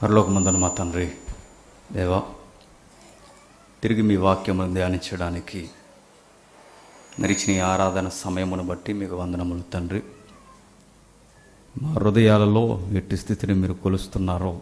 పరలోకమందున మా తండ్రి దేవా తిరిగి మీ వాక్యమును ధ్యానించడానికి నరిచిన ఈ ఆరాధన సమయమును బట్టి మీకు వందనములు తండ్రి మా హృదయాలలో ఎట్టి స్థితిని మీరు కొలుస్తున్నారో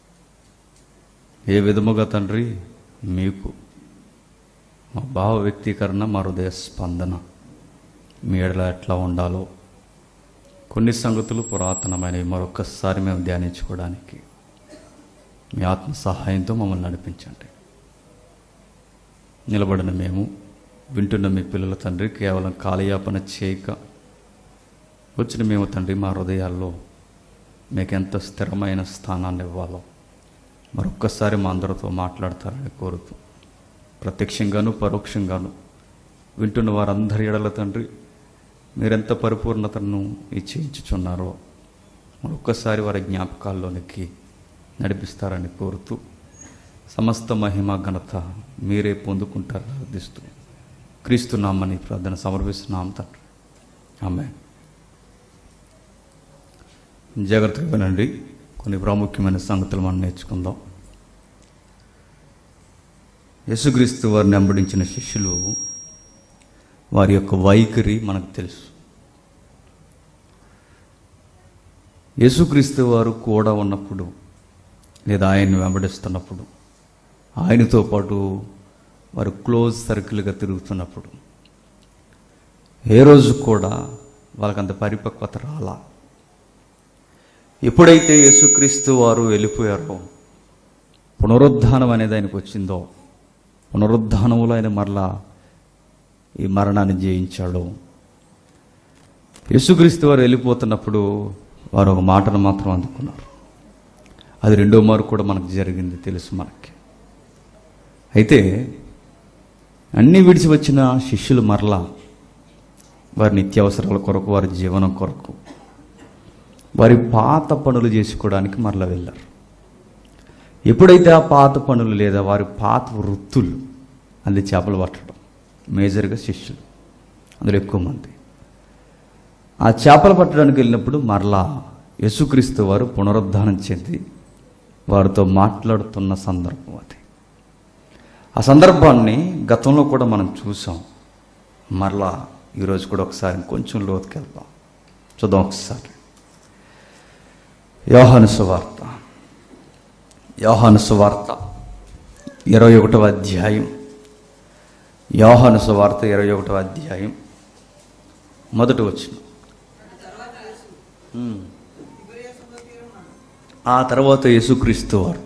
ఏ విధముగా తండ్రి మీకు మా భావ వ్యక్తీకరణ మా హృదయ స్పందన మీ ఎడల ఎట్లా ఉండాలో కొన్ని సంగతులు పురాతనమైనవి మరొకసారి మేము ధ్యానించుకోవడానికి మీ ఆత్మ సహాయంతో మమ్మల్ని నడిపించండి నిలబడిన మేము వింటున్న మీ పిల్లల తండ్రి కేవలం కాలయాపన చేయక వచ్చిన మేము తండ్రి మా హృదయాల్లో మీకు ఎంత స్థిరమైన స్థానాన్ని ఇవ్వాలో మరొక్కసారి మా అందరితో మాట్లాడతారని కోరుతూ ప్రత్యక్షంగాను పరోక్షంగాను వింటున్న వారందరి ఎడల తండ్రి మీరెంత పరిపూర్ణతను ఇచ్చేయించుచున్నారో మరొక్కసారి వారి జ్ఞాపకాల్లోనికి నడిపిస్తారని కోరుతూ సమస్త మహిమ ఘనత మీరే పొందుకుంటారని అర్థిస్తూ క్రీస్తు నామని ప్రార్థన సమర్పిస్తున్నాం తండ్రి ఆమె జాగ్రత్తగా వినండి కొన్ని ప్రాముఖ్యమైన సంగతులు మనం నేర్చుకుందాం యేసుక్రీస్తు వారిని వెంబడించిన శిష్యులు వారి యొక్క వైఖరి మనకు తెలుసు యేసుక్రీస్తు వారు కూడా ఉన్నప్పుడు లేదా ఆయన్ని వెంబడిస్తున్నప్పుడు ఆయనతో పాటు వారు క్లోజ్ సర్కిల్గా తిరుగుతున్నప్పుడు ఏ రోజు కూడా వాళ్ళకంత పరిపక్వత రాలా ఎప్పుడైతే యేసుక్రీస్తు వారు వెళ్ళిపోయారో పునరుద్ధానం అనేది ఆయనకు వచ్చిందో పునరుద్ధానములో ఆయన మరలా ఈ మరణాన్ని జయించాడు యేసుక్రీస్తు వారు వెళ్ళిపోతున్నప్పుడు వారు ఒక మాటను మాత్రం అందుకున్నారు అది రెండో మారు కూడా మనకు జరిగింది తెలుసు మనకి అయితే అన్నీ విడిచి వచ్చిన శిష్యులు మరలా వారి నిత్యావసరాల కొరకు వారి జీవనం కొరకు వారి పాత పనులు చేసుకోవడానికి మరలా వెళ్ళారు ఎప్పుడైతే ఆ పాత పనులు లేదా వారి పాత వృత్తులు అది చేపలు పట్టడం మేజర్గా శిష్యులు అందులో ఎక్కువ మంది ఆ చేపలు పట్టడానికి వెళ్ళినప్పుడు మరలా యేసుక్రీస్తు వారు పునరుద్ధానం చెంది వారితో మాట్లాడుతున్న సందర్భం అది ఆ సందర్భాన్ని గతంలో కూడా మనం చూసాం మరలా ఈరోజు కూడా ఒకసారి కొంచెం లోతుకి వెళ్దాం చూద్దాం ఒకసారి యోహాను సువార్త యోహాను సువార్త ఇరవై ఒకటవ అధ్యాయం యోహాను సువార్త ఇరవై ఒకటవ అధ్యాయం మొదటి వచ్చిన ఆ తర్వాత యేసుక్రీస్తు వారు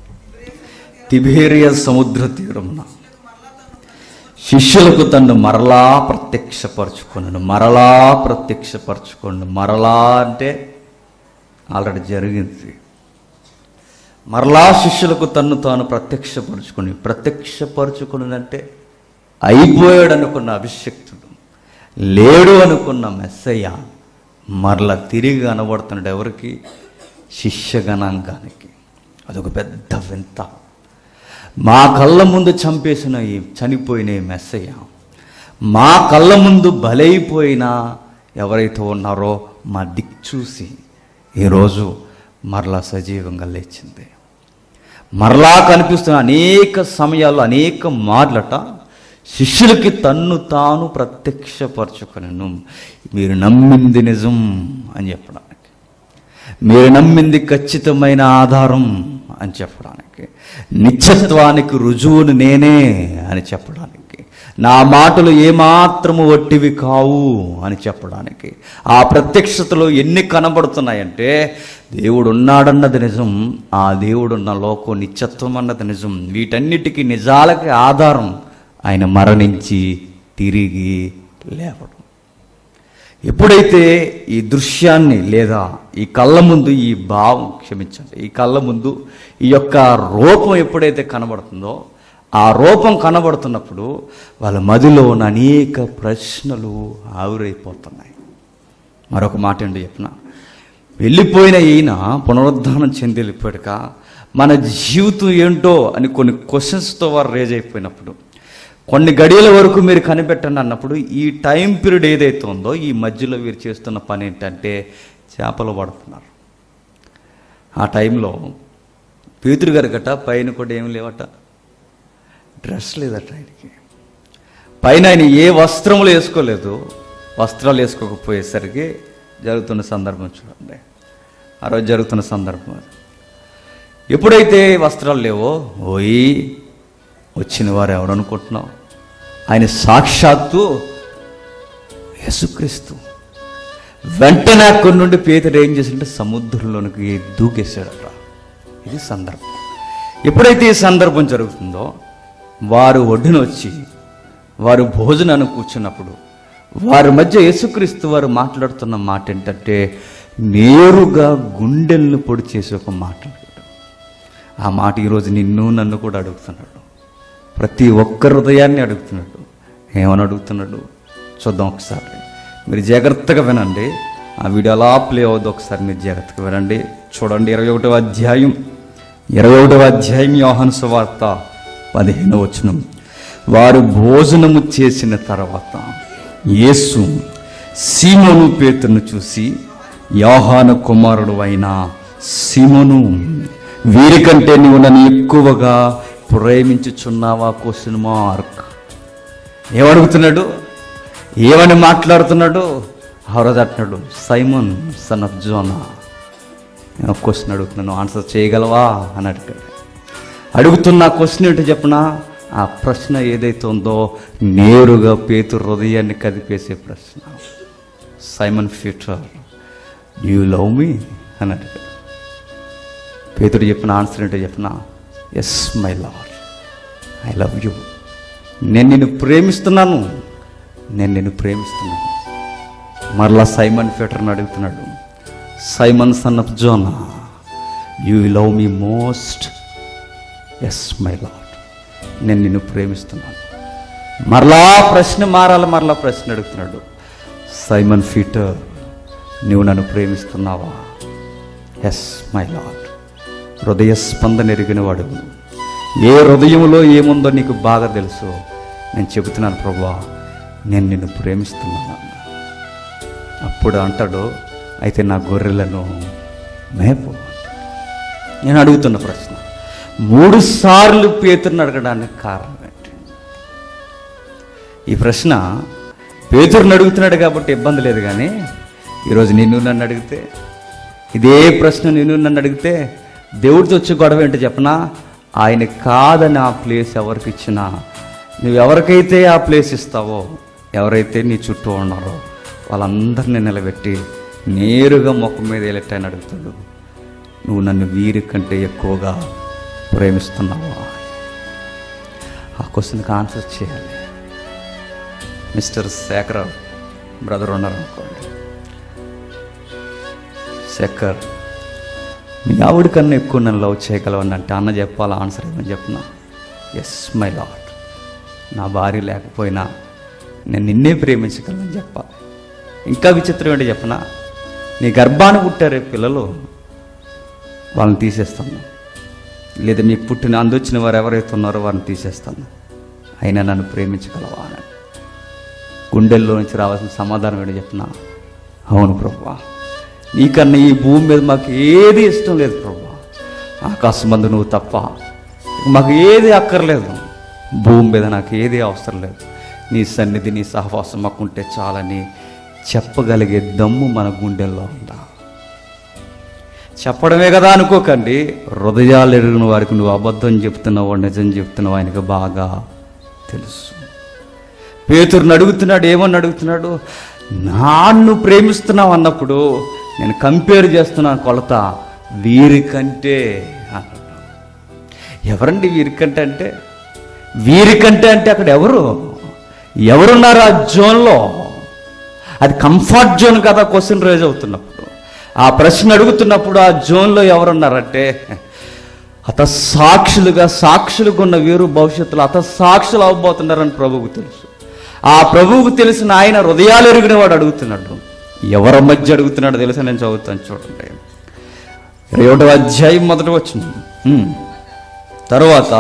తిబేరియ సముద్ర తీరమున శిష్యులకు తను మరలా ప్రత్యక్షపరచుకొనను మరలా ప్రత్యక్షపరచుకోండి మరలా అంటే ఆల్రెడీ జరిగింది మరలా శిష్యులకు తన్ను తాను ప్రత్యక్షపరచుకొని ప్రత్యక్షపరచుకుని అంటే అయిపోయాడు అనుకున్న అభిషక్తుడు లేడు అనుకున్న మెస్సయ్య మరలా తిరిగి కనబడుతున్నాడు ఎవరికి శిష్యగణాంగానికి అదొక పెద్ద వింత మా కళ్ళ ముందు చంపేసిన ఈ చనిపోయిన ఈ మెస్సయ్య మా కళ్ళ ముందు బలైపోయిన ఎవరైతే ఉన్నారో మా దిక్ చూసి ఈరోజు మరలా సజీవంగా లేచింది మరలా కనిపిస్తున్న అనేక సమయాల్లో అనేక మార్లట శిష్యులకి తన్ను తాను ప్రత్యక్షపరచుకొనను మీరు నమ్మింది నిజం అని చెప్పడానికి మీరు నమ్మింది ఖచ్చితమైన ఆధారం అని చెప్పడానికి నిత్యత్వానికి రుజువును నేనే అని చెప్పడానికి నా మాటలు ఏమాత్రము వట్టివి కావు అని చెప్పడానికి ఆ ప్రత్యక్షతలో ఎన్ని కనబడుతున్నాయంటే దేవుడు ఉన్నాడన్నది నిజం ఆ దేవుడున్న లోకం నిత్యత్వం అన్నది నిజం వీటన్నిటికీ నిజాలకి ఆధారం ఆయన మరణించి తిరిగి లేవడం ఎప్పుడైతే ఈ దృశ్యాన్ని లేదా ఈ కళ్ళ ముందు ఈ భావం క్షమించండి ఈ కళ్ళ ముందు ఈ యొక్క రూపం ఎప్పుడైతే కనబడుతుందో ఆ రూపం కనబడుతున్నప్పుడు వాళ్ళ మదిలో ఉన్న అనేక ప్రశ్నలు ఆవిరైపోతున్నాయి మరొక మాట అండి చెప్పిన వెళ్ళిపోయిన ఈయన పునరుద్ధానం చెంది వెళ్ళిపోయాక మన జీవితం ఏంటో అని కొన్ని క్వశ్చన్స్తో వారు రేజ్ అయిపోయినప్పుడు కొన్ని గడియల వరకు మీరు కనిపెట్టండి అన్నప్పుడు ఈ టైం పీరియడ్ ఏదైతే ఉందో ఈ మధ్యలో వీరు చేస్తున్న పని ఏంటంటే చేపలు పడుతున్నారు ఆ టైంలో పేతురు గారి గట పైన కూడా ఏం లేవట డ్రెస్ లేదట ఆయనకి పైన ఆయన ఏ వస్త్రములు వేసుకోలేదు వస్త్రాలు వేసుకోకపోయేసరికి జరుగుతున్న సందర్భం చూడండి ఆ రోజు జరుగుతున్న సందర్భం అది ఎప్పుడైతే వస్త్రాలు లేవో ఓయి వచ్చిన వారు ఎవరు అనుకుంటున్నావు ఆయన సాక్షాత్తు యేసుక్రీస్తు వెంటనే అక్కడి నుండి పేతుడు ఏం చేసింటే సముద్రంలోనికి దూకేశాడట ఇది సందర్భం ఎప్పుడైతే ఈ సందర్భం జరుగుతుందో వారు ఒడ్డున వచ్చి వారు భోజనాన్ని కూర్చున్నప్పుడు వారి మధ్య యేసుక్రీస్తు వారు మాట్లాడుతున్న మాట ఏంటంటే నేరుగా గుండెలను పొడి చేసి ఒక మాట అన్నాడు. ఆ మాట ఈరోజు నిన్ను నన్ను కూడా అడుగుతున్నాడు ప్రతి ఒక్క హృదయాన్ని అడుగుతున్నాడు ఏమని అడుగుతున్నాడు చూద్దాం ఒకసారి మీరు జాగ్రత్తగా వినండి ఆ వీడియో అలా ప్లే అవుద్ది ఒకసారి మీరు జాగ్రత్తగా వినండి చూడండి ఇరవై ఒకటవ అధ్యాయం ఇరవై ఒకటవ అధ్యాయం యోహాను సువార్త పదిహేను వచనం వారు భోజనము చేసిన తర్వాత యేసు సీమోను పేతును చూసి యోహాను కుమారుడు అయిన సీమోను వీరికంటే నువ్వు నన్ను ఎక్కువగా ప్రేమించుచున్నావా క్వశ్చన్ మార్క్ ఏమడుగుతున్నాడు ఏమని మాట్లాడుతున్నాడు హౌరజ్ అంటున్నాడు సైమన్ సన్ ఆఫ్ జోనా నేను ఒక క్వశ్చన్ అడుగుతున్నాను ఆన్సర్ చేయగలవా అని అడిగాడు అడుగుతున్న క్వశ్చన్ ఏంటో చెప్పిన ఆ ప్రశ్న ఏదైతే ఉందో నేరుగా పేతు హృదయాన్ని కదిపేసే ప్రశ్న Simon future you love me అని అడిగాడు పేతుడు చెప్పిన ఆన్సర్ ఏంటో చెప్పిన yes my lover I love you నేను నిన్ను ప్రేమిస్తున్నాను నేను నిన్ను ప్రేమిస్తున్నాను మరలా సైమన్ ఫీటర్ని అడుగుతున్నాడు Simon son of Jonah you love me most yes my lord నేను నిన్ను ప్రేమిస్తున్నాను మరలా ప్రశ్న మారాలి మరలా ప్రశ్న అడుగుతున్నాడు సైమన్ ఫీటర్ నువ్వు నన్ను ప్రేమిస్తున్నావా ఎస్ మై లాడ్ హృదయ స్పందన ఎరిగిన వాడు ఏ హృదయంలో ఏముందో నీకు బాగా తెలుసు నేను చెబుతున్నాను ప్రభా నేను నిన్ను ప్రేమిస్తున్నాను అన్న. అప్పుడు అంటాడు అయితే నా గొర్రెలను మేపు నేను అడుగుతున్న ప్రశ్న మూడు సార్లు పేతురుని అడగడానికి కారణం ఏంటి ఈ ప్రశ్న పేతురుని అడుగుతున్నాడు కాబట్టి ఇబ్బంది లేదు కానీ ఈరోజు నిన్ను నన్ను అడిగితే ఇదే ప్రశ్న నిన్ను నన్ను అడిగితే దేవుడితో వచ్చే గొడవ ఏంటో చెప్పనా ఆయన కాదని ఆ ప్లేస్ ఎవరికి ఇచ్చినా నువ్వు ఎవరికైతే ఆ ప్లేస్ ఇస్తావో ఎవరైతే నీ చుట్టూ ఉన్నారో వాళ్ళందరినీ నిలబెట్టి నేరుగా ముఖం మీద వెళ్ళటని అడుగుతాడు నువ్వు నన్ను వీరి కంటే ఎక్కువగా ప్రేమిస్తున్నావా ఆ క్వశ్చన్కి ఆన్సర్ చేయాలి మిస్టర్ శేఖర్ బ్రదర్ ఉన్నారు అనుకోండి శేఖర్ మీ ఆవిడ కన్నా ఎక్కువ నన్ను లవ్ చేయగలవని అంటే అన్న చెప్పాలా ఆన్సర్ ఏమని చెప్పిన ఎస్ మై లాడ్ నా భార్య లేకపోయినా నేను నిన్నే ప్రేమించగలను చెప్పాలి ఇంకా విచిత్రం ఏంటి చెప్పనా నీ గర్భాన్ని పుట్టారే పిల్లలు వాళ్ళని తీసేస్తాను లేదా మీకు పుట్టిన అందొచ్చిన వారు ఎవరైతే ఉన్నారో వారిని తీసేస్తాను అయినా నన్ను ప్రేమించగలవా అని గుండెల్లో నుంచి రావాల్సిన సమాధానం ఏంటో చెప్పిన అవును ప్రభా నీకన్నా ఈ భూమి మీద మాకు ఏది ఇష్టం లేదు ప్రభా ఆకాశం మందు నువ్వు తప్ప మాకు ఏది అక్కర్లేదు భూమి మీద నాకు ఏది అవసరం లేదు నీ సన్నిధి నీ సహవాసం మాకు ఉంటే చాలని చెప్పగలిగే దమ్ము మన గుండెల్లో ఉందా చెప్పడమే కదా అనుకోకండి హృదయాలు ఎరిగిన వారికి నువ్వు అబద్ధం చెప్తున్నావు నిజం చెప్తున్నావు ఆయనకు బాగా తెలుసు పేతురుని అడుగుతున్నాడు ఏమని అడుగుతున్నాడు నాన్ను ప్రేమిస్తున్నావు అన్నప్పుడు నేను కంపేర్ చేస్తున్నాను కొలత వీరికంటే అన్నాడు ఎవరండి వీరికంటే అంటే వీరికంటే అంటే అక్కడ ఎవరు ఎవరున్నారు ఆ జోన్లో అది కంఫర్ట్ జోన్ కదా క్వశ్చన్ రేజ్ అవుతున్నప్పుడు ఆ ప్రశ్న అడుగుతున్నప్పుడు ఆ జోన్లో ఎవరున్నారంటే అత సాక్షులుగా సాక్షులుగా ఉన్న వీరు భవిష్యత్తులో అత సాక్షులు అవ్వబోతున్నారని ప్రభువుకు తెలుసు ఆ ప్రభువుకు తెలిసిన ఆయన హృదయాలు ఎరిగిన వాడు అడుగుతున్నాడు ఎవరి మధ్య అడుగుతున్నాడు తెలుసా నేను చదువుతాను చూడండి ఇరవై ఒకటో అధ్యాయం మొదటి వచ్చిన తరువాత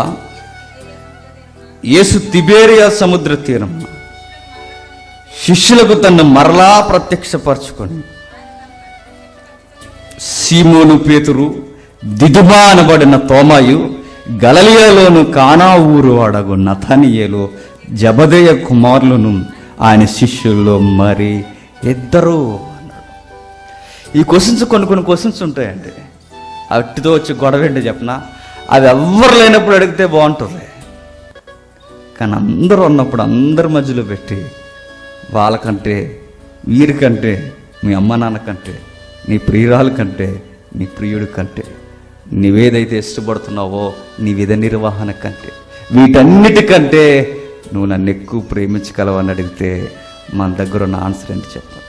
యేసు తిబేరియా సముద్ర తీరం శిష్యులకు తను మరలా ప్రత్యక్షపరచుకొని సీమోను పేతురు దిదుమా అనబడిన తోమాయు గలలియలోను కానా ఊరు వాడగు నథనియేలు జబదయ కుమారులను ఆయన శిష్యుల్లో మరి ఇద్దరు అన్నాడు ఈ క్వశ్చన్స్ కొన్ని కొన్ని క్వశ్చన్స్ ఉంటాయండి అట్టితో వచ్చి గొడవ ఏంటి చెప్పనా అవి ఎవ్వరు లేనప్పుడు అడిగితే బాగుంటుంది కానీ అందరూ ఉన్నప్పుడు అందరి మధ్యలో పెట్టి వాళ్ళకంటే వీరికంటే మీ అమ్మ నాన్న కంటే నీ ప్రియురాలు కంటే నీ ప్రియుడి కంటే నీవేదైతే ఇష్టపడుతున్నావో నీ విధ నిర్వహణ కంటే వీటన్నిటికంటే నువ్వు నన్ను ఎక్కువ ప్రేమించగలవని అడిగితే మన దగ్గర ఉన్న ఆన్సర్ ఏంటి చెప్పండి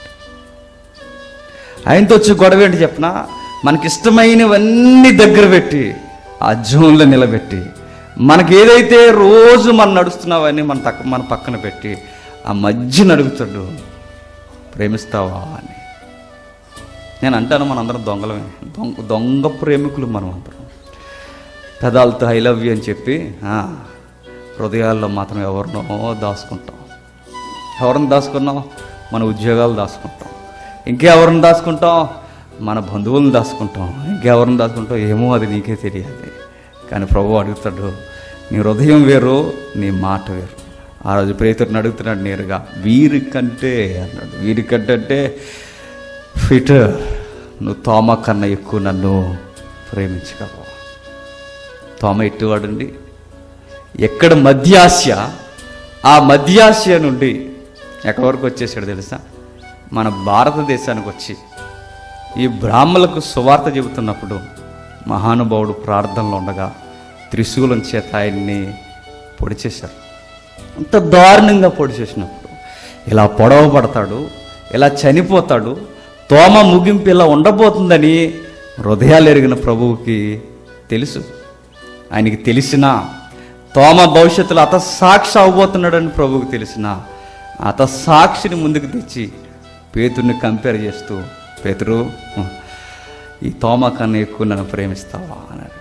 ఆయనతో వచ్చి గొడవ ఏంటి చెప్పనా మనకి ఇష్టమైనవన్నీ దగ్గర పెట్టి ఆ జోన్లో నిలబెట్టి మనకి ఏదైతే రోజు మనం నడుస్తున్నావని మన తక్క మన పక్కన పెట్టి ఆ మధ్య నడుగుతాడు ప్రేమిస్తావా అని నేను అంటాను మనందరం దొంగలమే దొంగ దొంగ ప్రేమికులు మనం అందరం పెదాలతో ఐ లవ్ యూ అని చెప్పి ఆ, హృదయాల్లో మాత్రం ఎవరినో దాచుకుంటాం ఎవరిని దాచుకున్నాం మన ఉద్యోగాలు దాచుకుంటాం ఇంకెవరిని దాచుకుంటాం మన బంధువులను దాచుకుంటాం ఇంకెవరిని దాచుకుంటాం ఏమో అది నీకే తెలియాలి కానీ ప్రభు అడుగుతాడు నీ హృదయం వేరు నీ మాట వేరు ఆ రోజు ప్రేతుడిని అడుగుతున్నాడు నేరుగా వీరికంటే అన్నాడు వీరికంటే అంటే ఫిట్ నువ్వు తోమ కన్నా ఎక్కువ నన్ను ప్రేమించగలవు తోమ ఎట్టువాడండి ఎక్కడ మధ్యాస్య ఆ మధ్యాస్య నుండి ఎక్కడి వరకు వచ్చేసాడు తెలుసా మన భారతదేశానికి వచ్చి ఈ బ్రాహ్మణులకు సువార్త చెబుతున్నప్పుడు మహానుభావుడు ప్రార్థనలో ఉండగా త్రిశూలం చేత ఆయన్ని పొడి చేశారు అంత దారుణంగా పొడి చేసినప్పుడు ఇలా పొడవ పడతాడు ఇలా చనిపోతాడు తోమ ముగింపు ఇలా ఉండబోతుందని హృదయాలు ఎరిగిన ప్రభువుకి తెలుసు ఆయనకి తెలిసిన తోమ భవిష్యత్తులో అత సాక్షి అవ్వబోతున్నాడని ప్రభువుకి తెలిసిన అత సాక్షిని ముందుకు తెచ్చి పేతుర్ని కంపేర్ చేస్తూ పేతురు ఈ తోమ కన్నా ఎక్కువ నన్ను ప్రేమిస్తావా అన్నాడు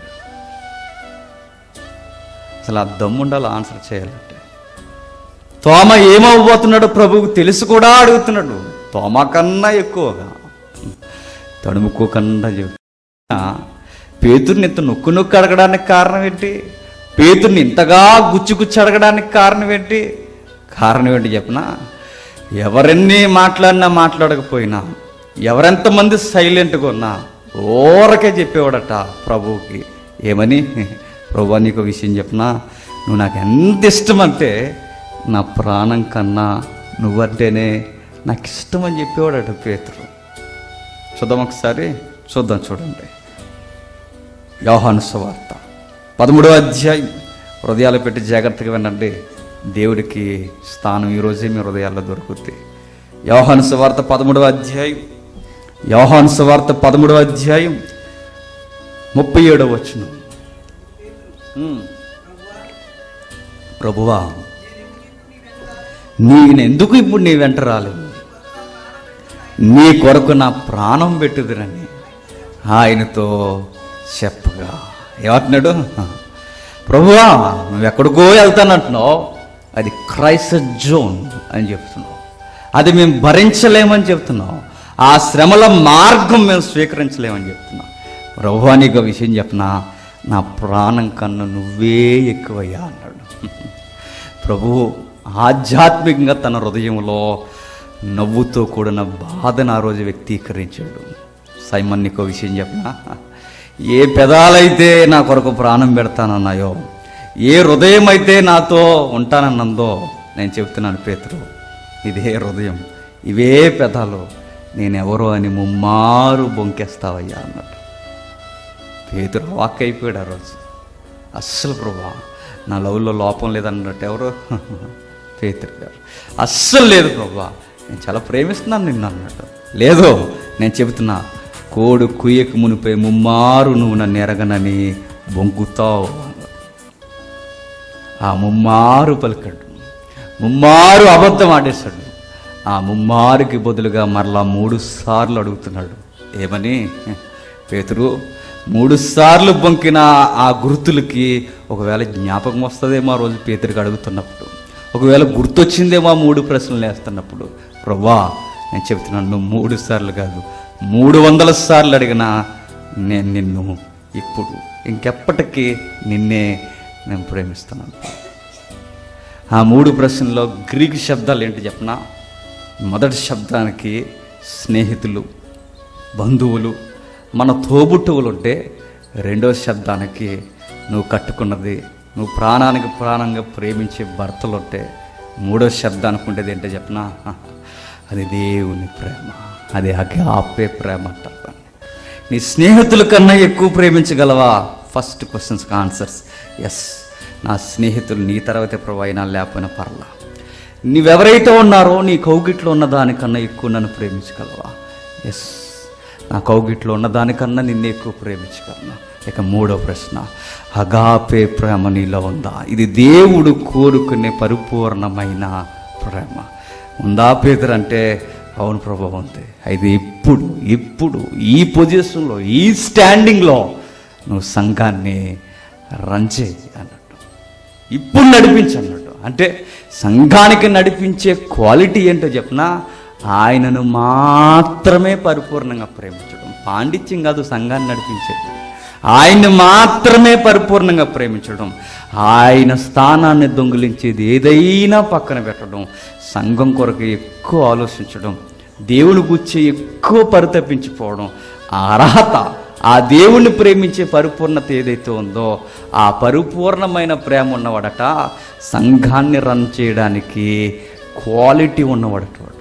అసలు ఆ దమ్ముండాలి ఆన్సర్ చేయాలంటే తోమ ఏమవ్వబోతున్నాడో ప్రభువుకు తెలుసు కూడా అడుగుతున్నాడు తోమ కన్నా ఎక్కువగా తడుముకోకుండా చెబుతున్నా పేతుర్ని ఇంత నొక్కు నొక్కు అడగడానికి కారణం ఏంటి పేతుర్ని ఇంతగా గుచ్చి గుచ్చి అడగడానికి కారణం ఏంటి కారణం ఏంటి చెప్పనా ఎవరెన్ని మాట్లాడినా మాట్లాడకపోయినా ఎవరెంతమంది సైలెంట్గా ఉన్నా ఓరకే చెప్పేవాడట ప్రభువుకి ఏమని ప్రభు నీకు విషయం చెప్పనా నువ్వు నాకు ఎంత ఇష్టం అంటే నా ప్రాణం కన్నా నువ్వంటేనే నాకు ఇష్టం అని చెప్పేవాడట పేతురు చూద్దాం ఒకసారి చూద్దాం చూడండి యోహాను సువార్త పదమూడవ అధ్యాయం హృదయాలు పెట్టి జాగ్రత్తగా వినండి దేవుడికి స్థానం ఈరోజే మీ హృదయాల్లో దొరుకుద్ది యోహాను సువార్త పదమూడవ అధ్యాయం యోహాను సువార్త పదమూడవ అధ్యాయం ముప్పై ఏడవ వచ్చును ప్రభువా నేనెందుకు ఇప్పుడు నీ వెంట రాలేదు నీ కొరకు నా ప్రాణం పెట్టుదురని ఆయనతో చెప్పగా ఏమంటున్నాడు ప్రభువా నువ్వు ఎక్కడికో వెళ్తానంటున్నావు అది క్రైస్త జోన్ అని చెప్తున్నావు అది మేము భరించలేమని చెప్తున్నావు ఆ శ్రమల మార్గం మేము స్వీకరించలేమని చెప్తున్నావు ప్రభువా నీకు ఒక విషయం చెప్పనా నా ప్రాణం కన్నా నువ్వే ఎక్కువయ్యా అన్నాడు ప్రభువు ఆధ్యాత్మికంగా తన హృదయంలో నవ్వుతో కూడిన బాధను ఆ రోజు వ్యక్తీకరించాడు సైమన్ నీకో విషయం చెప్పనా ఏ పెదాలైతే నా కొరకు ప్రాణం పెడతానన్నాయో ఏ హృదయం అయితే నాతో ఉంటానన్నందో నేను చెప్తున్నాను పేతురు ఇదే హృదయం ఇవే పెదాలు నేనెవరో అని ముమ్మారు బొంకేస్తావయ్యా అన్నాడు పేతురు వాక్ అయిపోయాడు ఆ రోజు అస్సలు ప్రభా నా లవ్లో లోపం లేదన్నట్టు ఎవరు పేతురు గారు అస్సలు లేదు ప్రభా నేను చాలా ప్రేమిస్తున్నాను నిన్ను అన్నాడు లేదు నేను చెబుతున్నా కోడు కుయ్యకు మునిపై ముమ్మారు నువ్వు నన్ను ఎరగనని బొంకుతావు అన్నాడు. ఆ ముమ్మారు పలికాడు ముమ్మారు అబద్ధం ఆడేశాడు ఆ ముమ్మారుకి బదులుగా మరలా మూడు సార్లు అడుగుతున్నాడు ఏమని పేతురు మూడు సార్లు బొంకిన ఆ గుర్తులకి ఒకవేళ జ్ఞాపకం వస్తుందేమో ఆ రోజు పేతురికి అడుగుతున్నప్పుడు ఒకవేళ గుర్తొచ్చిందేమో ఆ మూడు ప్రశ్నలు వేస్తున్నప్పుడు ప్రభా నేను చెప్తున్నాను నువ్వు మూడు సార్లు కాదు మూడు వందల సార్లు అడిగినా నేను నిన్ను ఇప్పుడు ఇంకెప్పటికీ నిన్నే నేను ప్రేమిస్తున్నాను ఆ మూడు ప్రశ్నల్లో గ్రీక్ శబ్దాలు ఏంటి చెప్పనా మొదటి శబ్దానికి స్నేహితులు బంధువులు మన తోబుట్టువులు ఉంటే రెండో శబ్దానికి నువ్వు కట్టుకున్నది నువ్వు ప్రాణానికి ప్రాణంగా ప్రేమించే భర్తలు ఉంటే మూడో శబ్దానికి ఉండేది ఏంటో చెప్పనా అది దేవుని ప్రేమ అది అగాపే ప్రేమ అంటారు దాన్ని. నీ స్నేహితుల కన్నా ఎక్కువ ప్రేమించగలవా ఫస్ట్ క్వశ్చన్స్కి ఆన్సర్స్ ఎస్ నా స్నేహితులు నీ తర్వాతే ప్రభు అయినా లేకపోయినా పర్లా నీవెవరైతే ఉన్నారో నీ కౌగిట్లో ఉన్న దానికన్నా ఎక్కువ నన్ను ప్రేమించగలవా ఎస్ నా కౌగిట్లో ఉన్న దానికన్నా నిన్ను ఎక్కువ ప్రేమించగలనా ఇక మూడో ప్రశ్న అగాపే ప్రేమ నీలో ఉందా ఇది దేవుడు కోరుకునే పరిపూర్ణమైన ప్రేమ ఉందా పేదరు అంటే అవును ప్రభు ఉంది అయితే ఇప్పుడు ఇప్పుడు ఈ పొజిషన్లో ఈ స్టాండింగ్లో నువ్వు సంఘాన్ని రన్ చేయి అన్నట్టు ఇప్పుడు నడిపించు అన్నట్టు అంటే సంఘానికి నడిపించే క్వాలిటీ ఏంటో చెప్పినా ఆయనను మాత్రమే పరిపూర్ణంగా ప్రేమించడం పాండిత్యం కాదు సంఘాన్ని నడిపించేది ఆయన్ని మాత్రమే పరిపూర్ణంగా ప్రేమించడం ఆయన స్థానాన్ని దొంగిలించేది ఏదైనా పక్కన పెట్టడం సంఘం కొరకు ఎక్కువ ఆలోచించడం దేవుని గురించి ఎక్కువ పరితపించిపోవడం ఆ అర్హత ఆ దేవుణ్ణి ప్రేమించే పరిపూర్ణత ఏదైతే ఉందో ఆ పరిపూర్ణమైన ప్రేమ ఉన్నవాడట సంఘాన్ని రన్ చేయడానికి క్వాలిటీ ఉన్నవాడట వాడు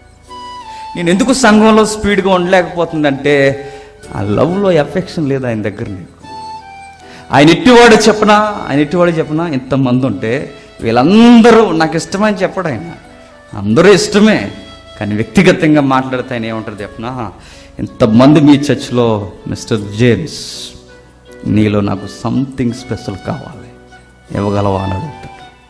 నేను ఎందుకు సంఘంలో స్పీడ్గా ఉండలేకపోతుందంటే ఆ లవ్లో ఎఫెక్షన్ లేదు ఆయన దగ్గర నీకు ఆయన ఇట్టివాడు చెప్పనా ఆయన ఇట్టివాడు చెప్పనా ఇంతమంది ఉంటే వీళ్ళందరూ నాకు ఇష్టమని చెప్పడు ఆయన అందరూ ఇష్టమే కానీ వ్యక్తిగతంగా మాట్లాడితే ఆయన ఏమంటారు చెప్పనా ఇంతమంది మీ చర్చ్లో మిస్టర్ జేమ్స్ నీలో నాకు సంథింగ్ స్పెషల్ కావాలి ఇవ్వగలవా అని అడుగుతాడు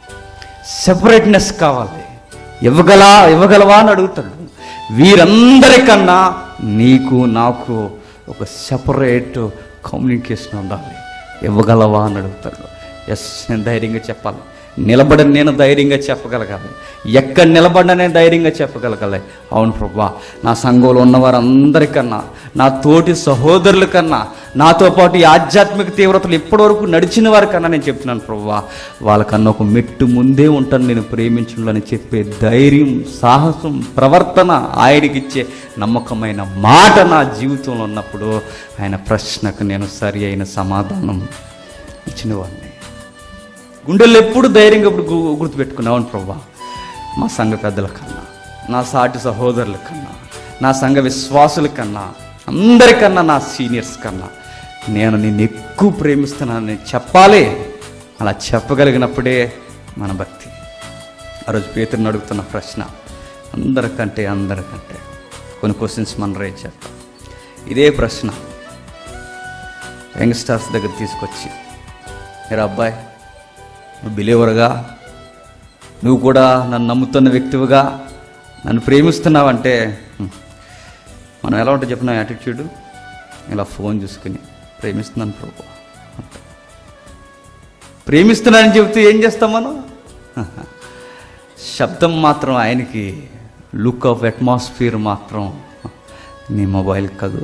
సెపరేట్నెస్ కావాలి ఇవ్వగలా ఇవ్వగలవా అని అడుగుతాడు వీరందరికన్నా నీకు నాకు ఒక సెపరేట్ కమ్యూనికేషన్ ఉండాలి ఇవ్వగలవా అని అడుగుతాడు ఎస్ నేను ధైర్యంగా చెప్పాలి నిలబడని నేను ధైర్యంగా చెప్పగలగాలి ఎక్కడ నిలబడినా నేను ధైర్యంగా చెప్పగలగాలి అవును ప్రభా నా సంఘంలో ఉన్న వారందరికన్నా నా తోటి సహోదరుల కన్నా నాతో పాటు ఈ ఆధ్యాత్మిక తీవ్రతలు ఇప్పటివరకు నడిచిన వారికన్నా నేను చెప్తున్నాను ప్రభా వాళ్ళకన్నా ఒక మెట్టు ముందే ఉంటాను నేను ప్రేమించడం అని చెప్పే ధైర్యం సాహసం ప్రవర్తన ఆయనకిచ్చే నమ్మకమైన మాట నా జీవితంలో ఉన్నప్పుడు ఆయన ప్రశ్నకు నేను సరి అయిన సమాధానం ఇచ్చిన వాడిని గుండెల్లో ఎప్పుడు ధైర్యంగా ఇప్పుడు గు- గుర్తుపెట్టుకున్నావు అవును ప్రభా మా సంఘ పెద్దల కన్నా నా సాటి సహోదరుల కన్నా నా సంఘ విశ్వాసుల కన్నా అందరికన్నా నా సీనియర్స్ కన్నా నేను నిన్ను ఎక్కువ ప్రేమిస్తున్నానని చెప్పాలి అలా చెప్పగలిగినప్పుడే మన భక్తి ఆ రోజు పేతుడిని అడుగుతున్న ప్రశ్న అందరికంటే అందరికంటే కొన్ని క్వశ్చన్స్ మనం రేజ్ చేద్దాం ఇదే ప్రశ్న యంగ్స్టర్స్ దగ్గర తీసుకొచ్చి మీరు అబ్బాయి నువ్వు బిలీవర్గా నువ్వు కూడా నన్ను నమ్ముతున్న వ్యక్తివిగా నన్ను ప్రేమిస్తున్నావంటే హ్మ్, మనం ఎలా ఉంటుంది చెప్పిన యాటిట్యూడ్ ఇలా ఫోన్ చూసుకుని ప్రేమిస్తున్నాను ప్రభు అంటాం. ప్రేమిస్తున్నానని చెబితే ఏం చేస్తాం మనం శబ్దం మాత్రం ఆయనకి లుక్ ఆఫ్ అట్మాస్ఫియర్ మాత్రం నీ మొబైల్ కాదు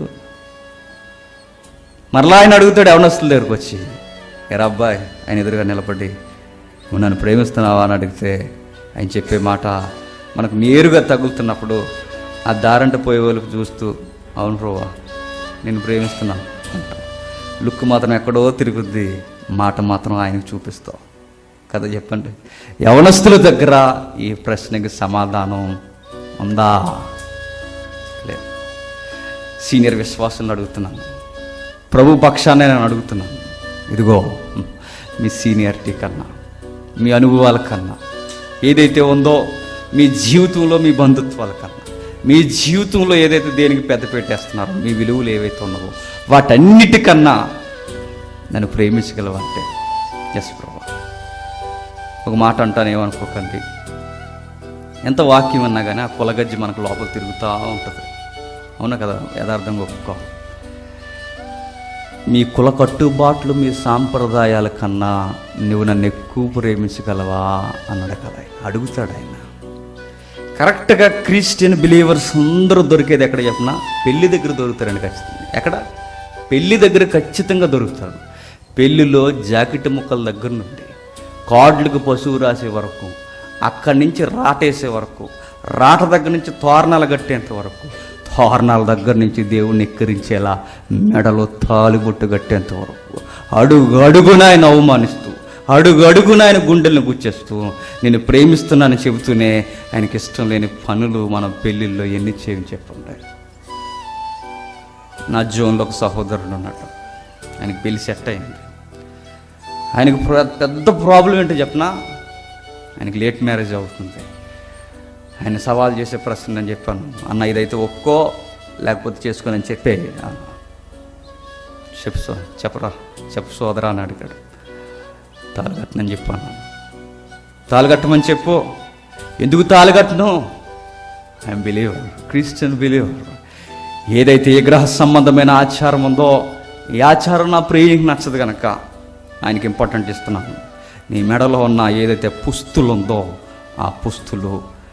మరలా ఆయన అడుగుతాడు యవనస్తుల దగ్గరకు వచ్చి ఎరా అబ్బాయి ఆయన ఎదురుగా నిలబడి నువ్వు నన్ను ప్రేమిస్తున్నావా అని అడిగితే ఆయన చెప్పే మాట మనకు నేరుగా తగులుతున్నప్పుడు ఆ దారంట పోయే వాళ్ళకి చూస్తూ అవును ప్రోవా నేను ప్రేమిస్తున్నాను అంటాం లుక్ మాత్రం ఎక్కడో తిరుగుద్ది మాట మాత్రం ఆయనకు చూపిస్తావు కదా చెప్పండి యవనస్తుల దగ్గర ఈ ప్రశ్నకి సమాధానం ఉందా లేదు సీనియర్ విశ్వాసులను అడుగుతున్నాను ప్రభు పక్షాన్ని నేను అడుగుతున్నాను ఇదిగో మీ సీనియారిటీ కన్నా మీ అనుభవాల కన్నా ఏదైతే ఉందో మీ జీవితంలో మీ బంధుత్వాల కన్నా మీ జీవితంలో ఏదైతే దేనికి పెద్ద పెట్టేస్తున్నారో మీ విలువలు ఏవైతే ఉన్నావో వాటన్నిటికన్నా నన్ను ప్రేమించగలవంటే ఎస్ ప్రభు ఒక మాట అంటాను ఏమనుకోకండి ఎంత వాక్యం అన్నా కానీ ఆ కులగజ్జి మనకు లోపల తిరుగుతూ ఉంటుంది అవునా కదా యథార్థంగా ఒప్పుకో మీ కుల కట్టుబాట్లు మీ సాంప్రదాయాల కన్నా నువ్వు నన్ను ఎక్కువ ప్రేమించగలవా అన్నాడు కదా ఆయన. అడుగుతాడు ఆయన కరెక్ట్గా క్రిస్టియన్ బిలీవర్స్ అందరూ దొరికేది ఎక్కడ చెప్పినా పెళ్లి దగ్గర దొరుకుతారండి ఖచ్చితంగా ఎక్కడ పెళ్లి దగ్గర ఖచ్చితంగా దొరుకుతాడు పెళ్లిలో జాకెట్ ముక్కల దగ్గర నుండి కార్డులకు పశువు రాసే వరకు అక్కడి నుంచి రాటేసే వరకు రాట దగ్గర నుంచి తోరణాలు కట్టేంత వరకు తోరణాల దగ్గర నుంచి దేవుణ్ణి ఎక్కిరించేలా మెడలో తాలిబొట్టు కట్టేంత వరకు అడుగు అడుగున ఆయన అవమానిస్తూ అడుగు అడుగున ఆయన గుండెలను గుచ్చేస్తూ నేను ప్రేమిస్తున్నానని చెబుతూనే ఆయనకి ఇష్టం లేని పనులు మన పెళ్ళిళ్ళలో ఎన్ని చేయని చెప్పండి నా జోన్లో ఒక సహోదరుడు ఉన్నాడు ఆయనకి పెళ్లి సెట్ అయింది ఆయనకు ప్ర- పెద్ద ప్రాబ్లం ఏంటో చెప్పనా ఆయనకి లేట్ మ్యారేజ్ అవుతుంది ఆయన సవాల్ చేసే ప్రశ్న నేను చెప్పాను అన్న ఇదైతే ఒక్కో లేకపోతే చేసుకొని అని చెప్పే చెప్పు సో చెప్పరా చెప్పు సోదరా అని అడిగాడు తాళగట్టనని చెప్పాను తాళగట్టమని చెప్పు ఎందుకు తాళగట్టను ఐఎమ్ బిలీవర్ క్రిస్టియన్ బిలీవర్ ఏదైతే విగ్రహ సంబంధమైన ఆచారం ఉందో ఈ ఆచారం నా ప్రియునికి నచ్చదు కనుక ఆయనకి ఇంపార్టెంట్ ఇస్తున్నాను నీ మెడలో ఉన్న ఏదైతే పుస్తులు ఉందో ఆ పుస్తులు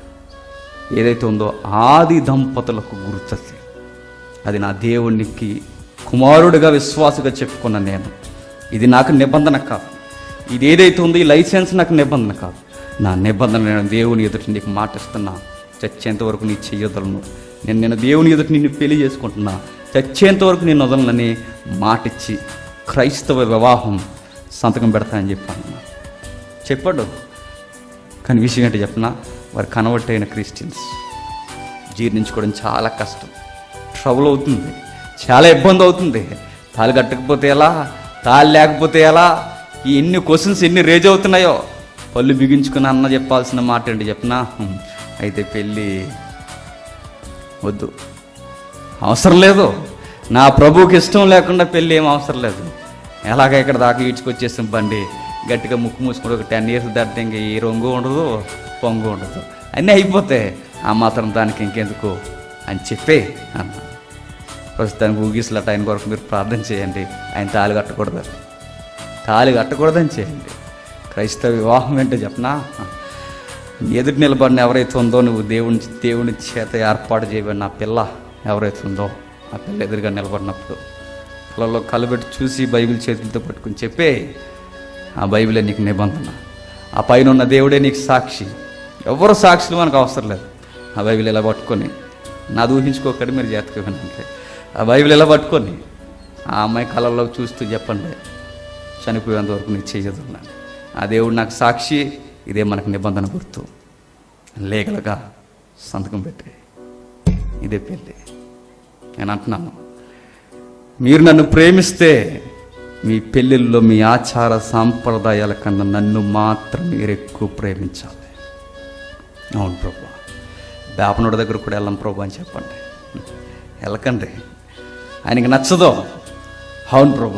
ఏదైతే ఉందో ఆది దంపతులకు గుర్తది అది నా దేవునికి కుమారుడిగా విశ్వాసగా చెప్పుకున్న నేను ఇది నాకు నిబంధన కాదు ఇది ఏదైతే ఉందో ఈ లైసెన్స్ నాకు నిబంధన కాదు నా నిబంధన నేను దేవుని ఎదుటి నీకు మాటిస్తున్నా చచ్చేంత వరకు నీ చెయ్యొదలను నేను నేను దేవుని ఎదుటి నిన్ను పెళ్లి చేసుకుంటున్నా చచ్చేంత వరకు నేను వదలనని మాటిచ్చి క్రైస్తవ వివాహం సంతకం పెడతానని చెప్పాను చెప్పాడు కానీ విషయం ఏంటి చెప్పనా వారు కన్వర్ట్ అయిన క్రిస్టియన్స్ జీర్ణించుకోవడం చాలా కష్టం ట్రబుల్ అవుతుంది చాలా ఇబ్బంది అవుతుంది తాళి కట్టకపోతే ఎలా తాళి లేకపోతే ఎలా ఈ ఎన్ని క్వశ్చన్స్ ఎన్ని రేజ్ అవుతున్నాయో పళ్ళు బిగించుకుని అన్న చెప్పాల్సిన మాట ఏంటి చెప్పనా హ్మ్, అయితే పెళ్ళి వద్దు అవసరం లేదు నా ప్రభువుకి ఇష్టం లేకుండా పెళ్ళి ఏం అవసరం లేదు ఎలాగ ఇక్కడ దాకా ఈడ్చుకొచ్చేసిన బండి గట్టిగా ముక్కు మూసుకుంటే ఒక టెన్ ఇయర్స్ దాటితే ఇంక ఈ రొంగు ఉండదు పొంగు ఉండదు అన్నీ అయిపోతాయి ఆ మాత్రం దానికి ఇంకెందుకు అని చెప్పే అన్న ప్రస్తుతానికి ఊగిసలట ఆయన కొరకు మీరు ప్రార్థన చేయండి ఆయన తాళి కట్టకూడదు తాళి కట్టకూడదని చేయండి క్రైస్తవ వివాహం ఏంటో చెప్పనా ఎదుటి నిలబడిన ఎవరైతే ఉందో నువ్వు దేవుని దేవుని చేత ఏర్పాటు చేయబడిన ఆ పిల్ల ఎవరైతే ఉందో ఆ పిల్ల ఎదురుగా నిలబడినప్పుడు కళ్ళలో కళ్ళు పెట్టి చూసి బైబిల్ చేతులతో పట్టుకుని చెప్పే ఆ బైబిలే నీకు నిబంధన ఆ పైన ఉన్న దేవుడే నీకు సాక్షి ఎవరు సాక్షులు మనకు అవసరం లేదు ఆ బైబిల్ ఇలా పట్టుకొని నాది ఊహించుకోకండి మీరు జాతక వినండి ఆ బైబిల్ ఇలా పట్టుకొని ఆ అమ్మాయి కళ్ళల్లో చూస్తూ చెప్పండి చనిపోయేంత వరకు నీకు చేయదున్నాను ఆ దేవుడు నాకు సాక్షి ఇదే మనకు నిబంధన గుర్తు లేగలగా సంతకం పెట్టి ఇదే పెళ్ళి నేను అంటున్నాను మీరు నన్ను ప్రేమిస్తే మీ పెళ్ళిళ్ళలో మీ ఆచార సాంప్రదాయాల కన్నా నన్ను మాత్రం మీరు ఎక్కువ ప్రేమించాలి అవును ప్రభు వేపనుడి దగ్గర కూడా వెళ్ళం ప్రభు అని చెప్పండి వెళ్ళకండి ఆయనకి నచ్చదో అవును ప్రభు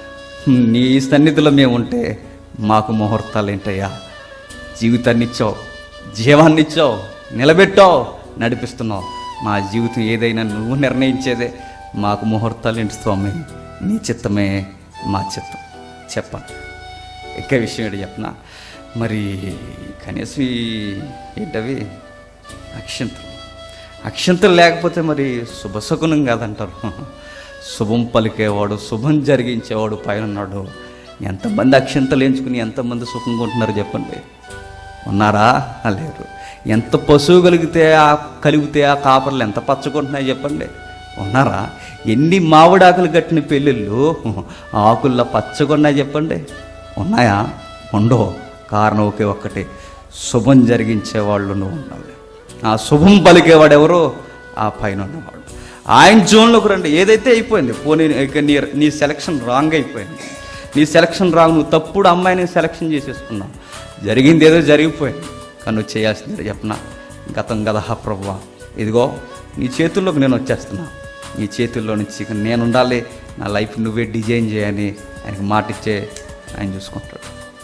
నీ సన్నిధిలో మేము ఉంటే మాకు ముహూర్తాలు ఏంటయ్యా జీవితాన్ని ఇచ్చావు జీవాన్ని ఇచ్చావు నిలబెట్టావు నడిపిస్తున్నావు మా జీవితం ఏదైనా నువ్వు నిర్ణయించేదే మాకు ముహూర్తాలు ఏంటి స్వామి నీ చిత్తమే మా చిత్తం చెప్పండి ఎక్క విషయం ఏంటి చెప్పనా మరి కనీసం ఈ ఏంటవి అక్షంతలు అక్షంతలు లేకపోతే మరి శుభశకునం కాదంటారు శుభం పలికేవాడు శుభం జరిగించేవాడు పైన ఉన్నాడు ఎంతమంది అక్షంతలు ఎంచుకుని ఎంతమంది సుఖంగా ఉంటున్నారు చెప్పండి ఉన్నారా లేరు ఎంత పశువు కలిగితే ఆ కలిగితే ఆ కాపర్లు ఎంత పచ్చకుంటున్నాయి చెప్పండి ఉన్నారా ఎన్ని మామిడాకులు కట్టిన పెళ్ళిళ్ళు ఆకుల్లో పచ్చగున్నాయి చెప్పండి ఉన్నాయా ఉండవు కారణం ఒకే ఒక్కటి శుభం జరిగించే వాళ్ళు నువ్వు ఉండాలి ఆ శుభం పలికేవాడు ఎవరో ఆ పైన ఉన్నవాడు ఆయన జోన్లోకి రండి ఏదైతే అయిపోయింది పోనీ ఇక నీ నీ సెలక్షన్ రాంగ్ అయిపోయింది నీ సెలక్షన్ రాంగ్ నువ్వు తప్పుడు అమ్మాయిని సెలక్షన్ చేసేసుకున్నావు జరిగింది ఏదో జరిగిపోయింది కానీ నువ్వు చేయాల్సింది చెప్పనా గతం గదహ ప్రభువా ఇదిగో నీ చేతుల్లోకి నేను వచ్చేస్తున్నా నీ చేతుల్లో నుంచి ఇక నేను ఉండాలి నా లైఫ్ నువ్వే డిజైన్ చేయని ఆయనకి మాట ఇచ్చే ఆయన చూసుకుంటాడు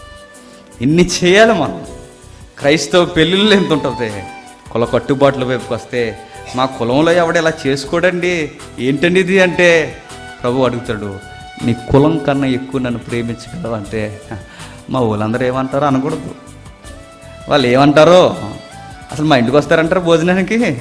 ఇన్ని చేయాలి మనం క్రైస్తవ పెళ్ళిళ్ళు ఎంత ఉంటుంది కుల కట్టుబాట్ల వైపుకి వస్తే మా కులంలో ఎవడు ఇలా చేసుకోడండి ఏంటండి ఇది అంటే ప్రభు అడుగుతాడు నీ కులం కన్నా ఎక్కువ నన్ను ప్రేమించగలవు అంటే మా ఊళ్ళందరూ ఏమంటారో అనకూడదు వాళ్ళు ఏమంటారో అసలు మా ఇంటికి వస్తారంటారు భోజనానికి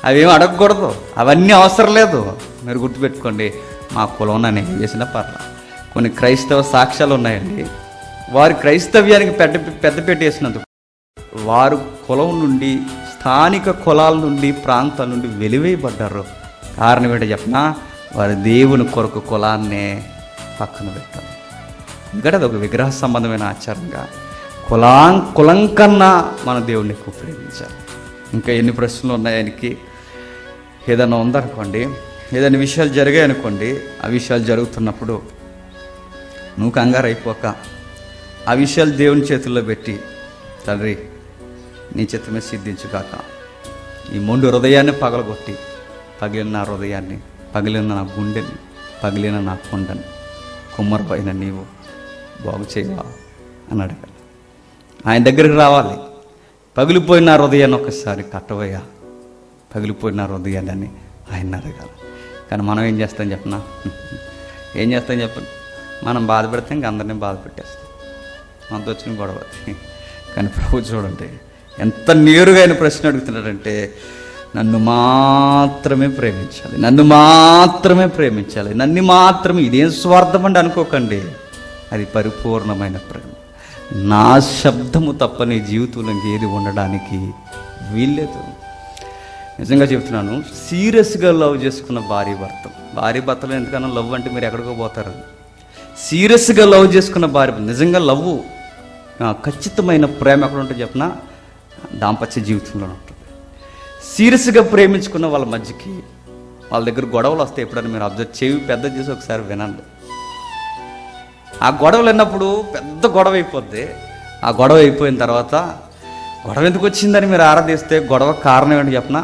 అవేం అడగకూడదు అవన్నీ అవసరం లేదు మీరు గుర్తుపెట్టుకోండి మా కులం నన్ను ఏం చేసినా పర్లా కొన్ని క్రైస్తవ సాక్ష్యాలు ఉన్నాయండి వారి క్రైస్తవ్యానికి పెద్ద పెద్ద పెట్టేసినందుకు వారు కులం నుండి స్థానిక కులాల నుండి ప్రాంతాల నుండి వెలివేయబడ్డారు కారణం ఏంటో చెప్పనా వారి దేవుని కొరకు కులాన్నే పక్కన పెట్టారు ఎందుకంటే అది ఒక విగ్రహ సంబంధమైన ఆచారంగా కులాం కులం కన్నా మన దేవుడిని ఎక్కువ ప్రేమించాలి ఇంకా ఎన్ని ప్రశ్నలు ఉన్నాయి ఆయనకి ఏదైనా ఉందనుకోండి ఏదైనా విషయాలు జరిగాయి అనుకోండి ఆ విషయాలు జరుగుతున్నప్పుడు నువ్వు కంగారు అయిపోక ఆ విషయాలు దేవుని చేతుల్లో పెట్టి తండ్రి నీ చిత్తమే సిద్ధించుగాక ఈ మొండు హృదయాన్ని పగలగొట్టి పగిలిన నా హృదయాన్ని పగిలిన నా గుండెని పగిలిన నా కొండని కుమ్మరిపైన నీవు బాగు చేయవా అని అడగాలి ఆయన దగ్గరికి రావాలి పగిలిపోయిన నా హృదయాన్ని ఒకసారి కట్టవయ్యా పగిలిపోయిన నా హృదయాన్ని అని ఆయన అడగాలి కానీ మనం ఏం చేస్తాం చెప్పనా ఏం చేస్తాం చెప్పండి మనం బాధ పెడితే ఇంక అందరినీ బాధ పెట్టేస్తాం మనతో వచ్చిన గొడవ అది. కానీ ప్రభు చూడండి ఎంత నేరుగా ఆయన ప్రశ్న అడుగుతున్నాడంటే నన్ను మాత్రమే ప్రేమించాలి నన్ను మాత్రమే ప్రేమించాలి నన్ను మాత్రమే ఇదేం స్వార్థం అండి అనుకోకండి అది పరిపూర్ణమైన ప్రేమ నా శబ్దము తప్ప నీ జీవితంలో ఇంకేది ఉండడానికి వీల్లేదు నిజంగా చెప్తున్నాను సీరియస్గా లవ్ చేసుకున్న భార్య భర్త భార్య భర్తలు ఎందుకన్నా లవ్ అంటే మీరు ఎక్కడికో పోతారు సీరియస్గా లవ్ చేసుకున్న భార్య భర్త నిజంగా లవ్ ఖచ్చితమైన ప్రేమ ఎక్కడ ఉంటుంది చెప్పిన దాంపత్య జీవితంలో ఉంటుంది సీరియస్గా ప్రేమించుకున్న వాళ్ళ మధ్యకి వాళ్ళ దగ్గర గొడవలు వస్తాయి ఎప్పుడైనా మీరు అబ్జర్వ్ చేయి పెద్ద చేసి ఒకసారి వినండి ఆ గొడవలు విన్నప్పుడు పెద్ద గొడవ అయిపోద్ది ఆ గొడవ అయిపోయిన తర్వాత గొడవ ఎందుకు వచ్చిందని మీరు ఆరాధిస్తే గొడవ కారణం ఏంటి చెప్పనా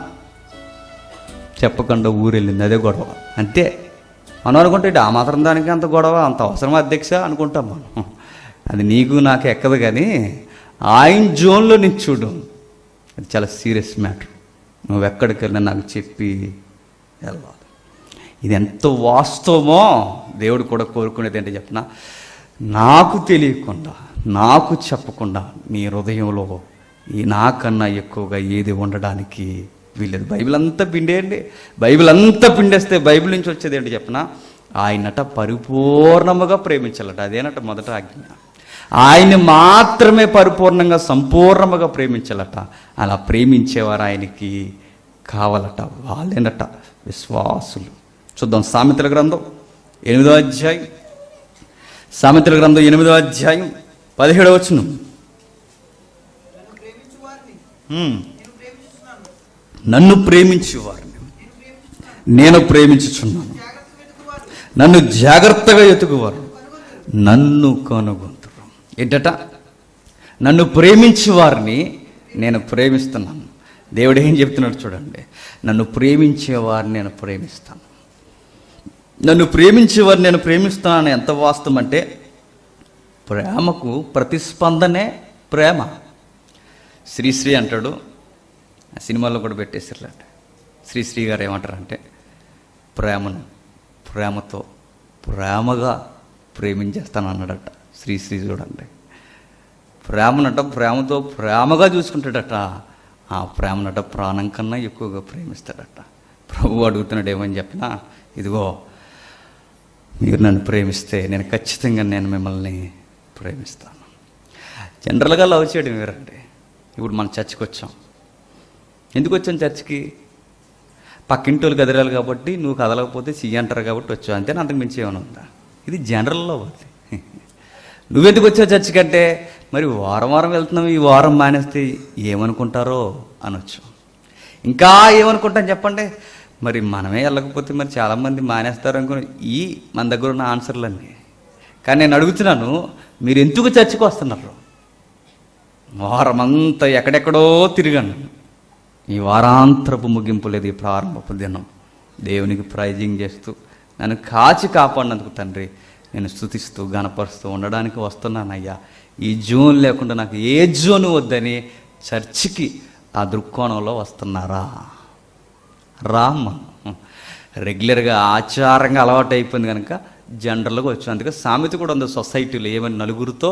చెప్పకుండా ఊరు వెళ్ళింది అదే గొడవ అంతే మనం అనుకుంటే ఇటు ఆ మాత్రం దానికి అంత గొడవ అంత అవసరం అధ్యక్ష అనుకుంటాం మనం అది నీకు నాకు ఎక్కదు కానీ ఆయన జోన్లో నుంచి చూడు అది చాలా సీరియస్ మ్యాటర్ నువ్వు ఎక్కడికి వెళ్ళినా నాకు చెప్పి వెళ్ళాలి ఇది ఎంత వాస్తవమో దేవుడు కూడా కోరుకునేది ఏంటో చెప్పిన నాకు తెలియకుండా నాకు చెప్పకుండా నీ హృదయంలో ఈ నాకన్నా ఎక్కువగా ఏది ఉండడానికి వీలేదు బైబిల్ అంతా పిండేయండి బైబిల్ అంతా పిండేస్తే బైబిల్ నుంచి వచ్చేది ఏంటి చెప్పిన ఆయనట పరిపూర్ణముగా ప్రేమించాలట అదేనట మొదట ఆజ్ఞ ఆయన్ని మాత్రమే పరిపూర్ణంగా సంపూర్ణముగా ప్రేమించాలట అలా ప్రేమించేవారు ఆయనకి కావాలట వాళ్ళేనట విశ్వాసులు చూద్దాం సామెతల గ్రంథం ఎనిమిదో అధ్యాయం సామెతల గ్రంథం ఎనిమిదో అధ్యాయం పదిహేడవ వచ్చును నన్ను ప్రేమించు వారిని నేను ప్రేమించుచున్నాను నన్ను జాగ్రత్తగా ఎతుకువారు నన్ను కనుగొంతురు ఏంటట నన్ను ప్రేమించు వారిని నేను ప్రేమిస్తున్నాను దేవుడు ఏం చెప్తున్నాడు చూడండి నన్ను ప్రేమించే వారిని నేను ప్రేమిస్తాను నన్ను ప్రేమించే వారిని నేను ప్రేమిస్తానని ఎంత వాస్తవం అంటే ప్రేమకు ప్రతిస్పందనే ప్రేమ శ్రీశ్రీ అంటాడు ఆ సినిమాలో కూడా పెట్టేసారులేండి శ్రీశ్రీ గారు ఏమంటారంటే ప్రేమను ప్రేమతో ప్రేమగా ప్రేమించేస్తాను అన్నాడట శ్రీశ్రీ చూడండి ప్రేమనట ప్రేమతో ప్రేమగా చూసుకుంటాడట ఆ ప్రేమనట ప్రాణం కన్నా ఎక్కువగా ప్రేమిస్తాడట ప్రభు అడుగుతున్నాడు ఏమని చెప్పినా ఇదిగో మీరు నన్ను ప్రేమిస్తే నేను ఖచ్చితంగా నేను మిమ్మల్ని ప్రేమిస్తాను జనరల్గా లవ్ చేయడం వేరండి ఇప్పుడు మనం చర్చికి వచ్చాం ఎందుకు వచ్చాం చర్చికి పక్కింటి వాళ్ళు కదిరాలి కాబట్టి నువ్వు కదలకపోతే సి అంటారు కాబట్టి వచ్చావు అంతే అంతకు మించి ఏమైనా ఉందా ఇది జనరల్లో అది నువ్వెందుకు వచ్చావు చర్చికి అంటే మరి వారం వారం వెళ్తున్నావు ఈ వారం మానేస్తే ఏమనుకుంటారో అనొచ్చు ఇంకా ఏమనుకుంటాం చెప్పండి మరి మనమే వెళ్ళకపోతే మరి చాలామంది మానేస్తారు అనుకుని ఈ మన దగ్గర ఉన్న ఆన్సర్లన్నీ కానీ నేను అడుగుతున్నాను మీరు ఎందుకు చర్చకు వస్తున్నారు వారమంతా ఎక్కడెక్కడో తిరిగాను ఈ వారాంతరపు ముగింపు లేదు ఈ ప్రారంభపు దినం దేవునికి ప్రైజింగ్ చేస్తూ నన్ను కాచి కాపాడినందుకు తండ్రి నేను స్థుతిస్తూ గనపరుస్తూ ఉండడానికి వస్తున్నానయ్యా ఈ జూన్ లేకుండా నాకు ఏ జోన్ వద్దని చర్చికి ఆ దృక్కోణంలో వస్తున్నారా రామ్మ రెగ్యులర్గా ఆచారంగా అలవాటు అయిపోయింది కనుక జనరల్గా వచ్చాం అందుకే సామెత కూడా ఉంది సొసైటీలో ఏమని నలుగురితో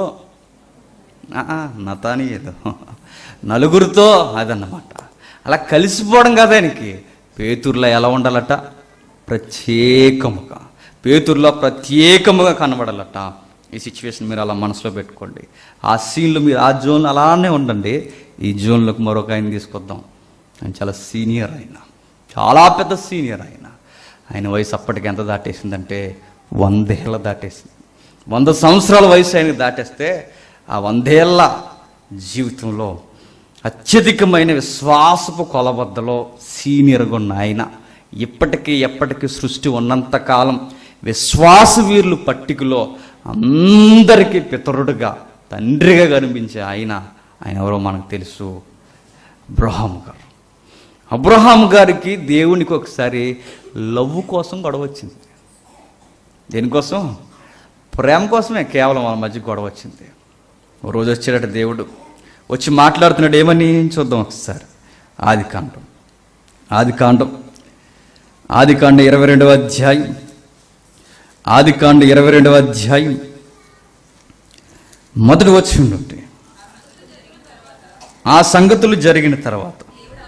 నతాని ఏదో నలుగురితో అదన్నమాట అలా కలిసిపోవడం కాదు ఆయనకి పేతుర్లో ఎలా ఉండాలట ప్రత్యేకముగా పేతుర్లో ప్రత్యేకముగా కనబడాలట ఈ సిచ్యువేషన్ మీరు అలా మనసులో పెట్టుకోండి ఆ సీన్లో మీరు ఆ జోన్లో అలానే ఉండండి ఈ జోన్లోకి మరొక ఆయన తీసుకొద్దాం ఆయన చాలా సీనియర్ ఆయన చాలా పెద్ద సీనియర్ ఆయన ఆయన వయసు అప్పటికి ఎంత దాటేసిందంటే వందేళ్ళ దాటేసింది వంద సంవత్సరాల వయసు ఆయనకి దాటేస్తే ఆ వందేళ్ల జీవితంలో అత్యధికమైన విశ్వాసపు కొలబద్దలో సీనియర్గా ఉన్న ఆయన ఇప్పటికీ ఎప్పటికీ సృష్టి ఉన్నంతకాలం విశ్వాస వీరులు పట్టికలో అందరికీ పితరుడుగా తండ్రిగా కనిపించే ఆయన ఆయన ఎవరో మనకు తెలుసు అబ్రహాం గారు అబ్రహాం గారికి దేవునికి ఒకసారి లవ్ కోసం గొడవ వచ్చింది దేనికోసం ప్రేమ కోసమే కేవలం వాళ్ళ మధ్య గొడవ వచ్చింది ఓ రోజు వచ్చాడట దేవుడు వచ్చి మాట్లాడుతున్నాడు ఏమని చూద్దాం ఒకసారి ఆది కాండం ఆది కాండం ఆది కాండ ఇరవై రెండవ అధ్యాయం ఆది కాండ ఇరవై రెండవ అధ్యాయం మొదటి వచ్చి ఉండుంటే ఆ సంగతులు జరిగిన తర్వాత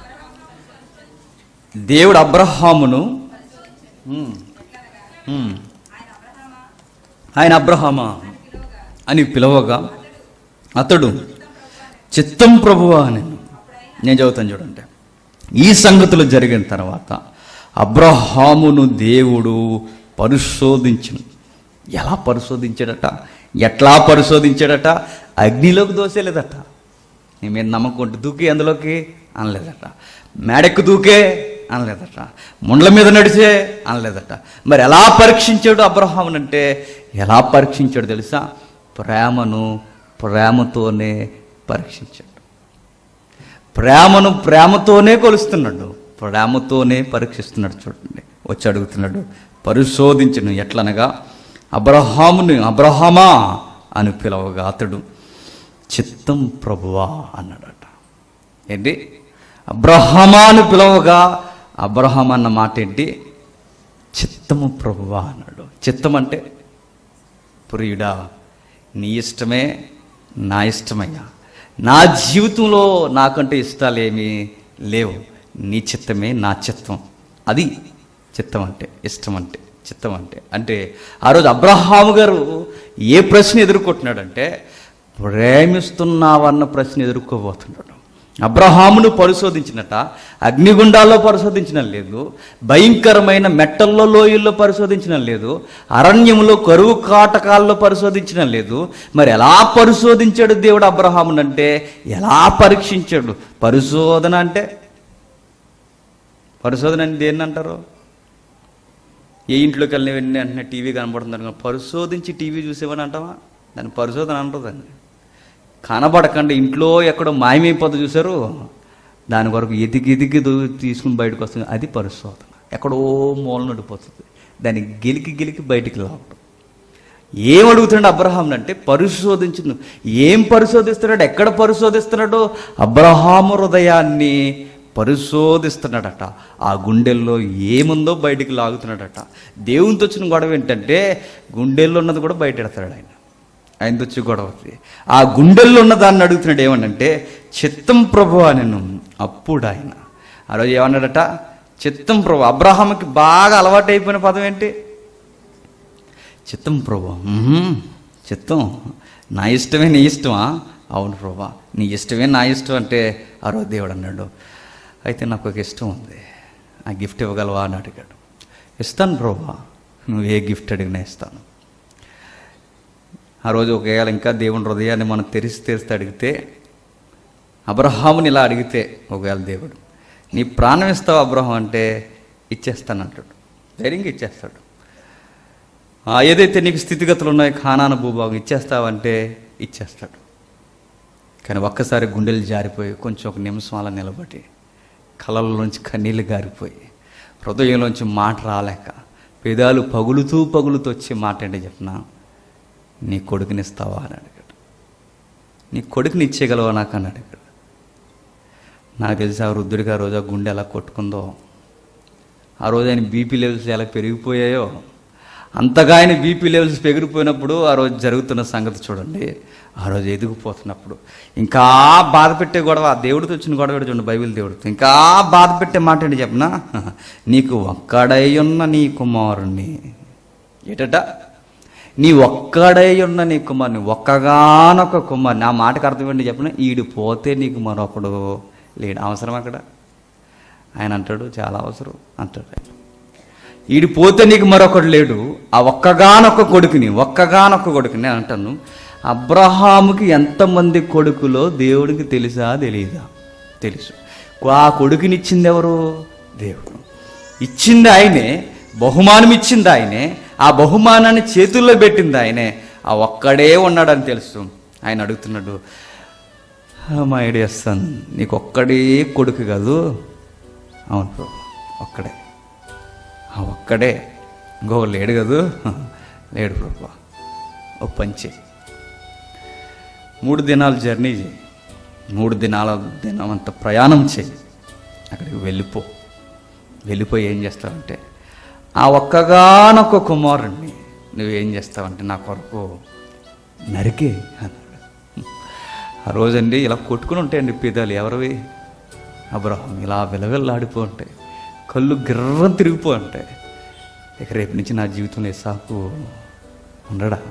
దేవుడు అబ్రహామును ఉమ్, ఉమ్, ఆయన అబ్రహామా అని పిలవగా అతడు చిత్తం ప్రభువా అని నేను చదువుతాను చూడండి ఈ సంగతులు జరిగిన తర్వాత అబ్రహామును దేవుడు పరిశోధించను ఎలా పరిశోధించాడట ఎట్లా పరిశోధించాడట అగ్నిలోకి దోసేలేదట నీ మీద నమ్మకం ఉంటే దూకి అందులోకి అనలేదట మేడెక్కు దూకే అనలేదట ముండ్ల మీద నడిచే అనలేదట మరి ఎలా పరీక్షించాడు అబ్రహామున్ అంటే ఎలా పరీక్షించాడు తెలుసా ప్రేమను ప్రేమతోనే పరీక్షించాడు ప్రేమను ప్రేమతోనే కొలుస్తున్నాడు ప్రేమతోనే పరీక్షిస్తున్నాడు చూడండి వచ్చి అడుగుతున్నాడు పరిశోధించను ఎట్లనగా అబ్రహాముని అబ్రహమా అని పిలవగా అతడు చిత్తం ప్రభువా అన్నాడట ఏంటి అబ్రహమా అని పిలవగా అబ్రహం అన్న మాట ఏంటి చిత్తము ప్రభువా అన్నాడు చిత్తం అంటే ప్రియుడా నీ ఇష్టమే నా ఇష్టమయ్యా నా జీవితంలో నాకంటే ఇష్టాలేమీ లేవు నీ చిత్తమే నా చిత్తం అది చిత్తం అంటే ఇష్టం అంటే చిత్తం అంటే అంటే ఆ రోజు అబ్రహాము గారు ఏ ప్రశ్న ఎదుర్కొంటున్నాడంటే ప్రేమిస్తున్నావన్న ప్రశ్న ఎదుర్కోబోతున్నాడు అబ్రహామును పరిశోధించినట అగ్నిగుండాల్లో పరిశోధించడం లేదు భయంకరమైన మెట్టల్లో లోయల్లో పరిశోధించడం లేదు అరణ్యంలో కరువు కాటకాల్లో పరిశోధించడం లేదు మరి ఎలా పరిశోధించాడు దేవుడు అబ్రహామునంటే ఎలా పరీక్షించాడు పరిశోధన అంటే పరిశోధన అని దేన్ని అంటారు ఏ ఇంట్లోకి వెళ్ళిన వెంటనే వెంటనే టీవీ కనబడుతుంది అనుకో పరిశోధించి టీవీ చూసేవని అంటావా దాన్ని పరిశోధన అంటుందండి కనబడకండి ఇంట్లో ఎక్కడో మాయమైపోతుంది చూసారు దాని కొరకు ఎదిగి ఎదిగి దు- తీసుకుని బయటకు వస్తుంది అది పరిశోధన ఎక్కడో మూల నడిపోతుంది దాన్ని గెలికి గెలికి బయటికి లావడం ఏం అడుగుతున్నాడు అబ్రహాం అంటే పరిశోధించు ఏం పరిశోధిస్తున్నాడు ఎక్కడ పరిశోధిస్తున్నాడు అబ్రహాము హృదయాన్ని పరిశోధిస్తున్నాడట ఆ గుండెల్లో ఏముందో బయటికి లాగుతున్నాడట దేవునితో వచ్చిన గొడవ ఏంటంటే గుండెల్లో ఉన్నది కూడా బయట ఎడతాడు ఆయన ఆయనతో వచ్చి గొడవ అవుతుంది. ఆ గుండెల్లో ఉన్న దాన్ని అడుగుతున్నాడు ఏమనంటే చిత్తం ప్రభు నేను అప్పుడు ఆయన ఆ రోజు ఏమన్నాడట చిత్తం ప్రభు అబ్రహాంకి బాగా అలవాటు అయిపోయిన పదం ఏంటి చిత్తం ప్రభు మ్మ్. చిత్తం నా ఇష్టమే నీ ఇష్టమా అవును ప్రభా నీ ఇష్టమే నా ఇష్టం అంటే ఆ రోజు దేవుడు అన్నాడు అయితే నాకు ఒక ఇష్టం ఉంది ఆ గిఫ్ట్ ఇవ్వగలవా అని అడిగాడు ఇస్తాను ప్రభా నువ్వు ఏ గిఫ్ట్ అడిగినా ఇస్తాను ఆ రోజు ఒకవేళ ఇంకా దేవుని హృదయాన్ని మనం తెరిచి తెరిస్తే అడిగితే అబ్రహాముని ఇలా అడిగితే ఒకవేళ దేవుడు నీ ప్రాణం ఇస్తావు అబ్రహం అంటే ఇచ్చేస్తాను అంటాడు ధైర్యంగా ఇచ్చేస్తాడు ఆ, ఏదైతే నీకు స్థితిగతులు ఉన్నాయో ఖానాన భూభాగం ఇచ్చేస్తావంటే ఇచ్చేస్తాడు కానీ ఒక్కసారి గుండెలు జారిపోయి కొంచెం ఒక నిమిషం అలా నిలబడి కళ్ళల్లోంచి కన్నీళ్ళు గారిపోయి హృదయంలోంచి మాట రాలేక పెదాలు పగులుతూ పగులుతూ వచ్చే మాట ఏంటి చెప్పిన నీ కొడుకునిస్తావా అని అడిగాడు నీ కొడుకుని ఇచ్చేయగలవా నాకు అని అడిగాడు నాకు తెలిసి ఆ వృద్ధుడికి ఆ రోజు ఆ గుండె ఎలా కొట్టుకుందో ఆ రోజు ఆయన బీపీ లెవెల్స్ ఎలా పెరిగిపోయాయో అంతగా ఆయన బీపీ లెవెల్స్ పెరిగిపోయినప్పుడు ఆ రోజు జరుగుతున్న సంగతి చూడండి ఆ రోజు ఎదిగిపోతున్నప్పుడు ఇంకా బాధ పెట్టే గొడవ ఆ దేవుడితో వచ్చిన గొడవ ఏంటో చూడండి బైబిల్ దేవుడితో ఇంకా బాధ పెట్టే మాట ఏంటి చెప్పనా నీకు ఒక్కడై ఉన్న నీ కుమారుణ్ణి ఏటట నీ ఒక్కడై ఉన్న నీ కుమారుని ఒక్కగానొక్క కుమారుని ఆ మాటకు అర్థం ఏంటి చెప్పిన ఈడు పోతే నీకు మరొకడు లేడు అవసరం అక్కడ ఆయన అంటాడు చాలా అవసరం అంటాడు ఆయన ఈడు పోతే నీకు మరొకడు లేడు ఆ ఒక్కగానొక్క కొడుకుని ఒక్కగానొక్క కొడుకుని నేను అంటాను అబ్రహాముకి ఎంతమంది కొడుకులో దేవుడికి తెలుసా తెలియదా తెలుసు ఆ కొడుకుని ఇచ్చింది ఎవరు దేవుడు ఇచ్చింది ఆయనే బహుమానం ఇచ్చింది ఆయనే ఆ బహుమానాన్ని చేతుల్లో పెట్టింది ఆయనే ఆ ఒక్కడే ఉన్నాడని తెలుసు ఆయన అడుగుతున్నాడు మై డియర్ సన్ నీకు ఒక్కడే కొడుకు కాదు అవును ప్రభు ఒక్కడే ఆ ఒక్కడే ఇంకో లేడు కదూ లేడు ప్రభు ఓ పంచే మూడు దినాలు జర్నీ చేయి మూడు దినాల దినం అంత ప్రయాణం చేయి అక్కడికి వెళ్ళిపో వెళ్ళిపోయి ఏం చేస్తావంటే ఆ ఒక్కగానొక్క కుమారుణ్ణి నువ్వేం చేస్తావంటే నా కొరకు నరికే అన్నాడు ఆ రోజండి ఇలా కొట్టుకుని ఉంటాయండి పిదాలు ఎవరివి అబ్రహం ఇలా విలవిల్లాడిపో ఉంటాయి కళ్ళు గిర్రం తిరిగిపో ఉంటాయి ఇక రేపు నుంచి నా జీవితంలో సాకు ఉండడా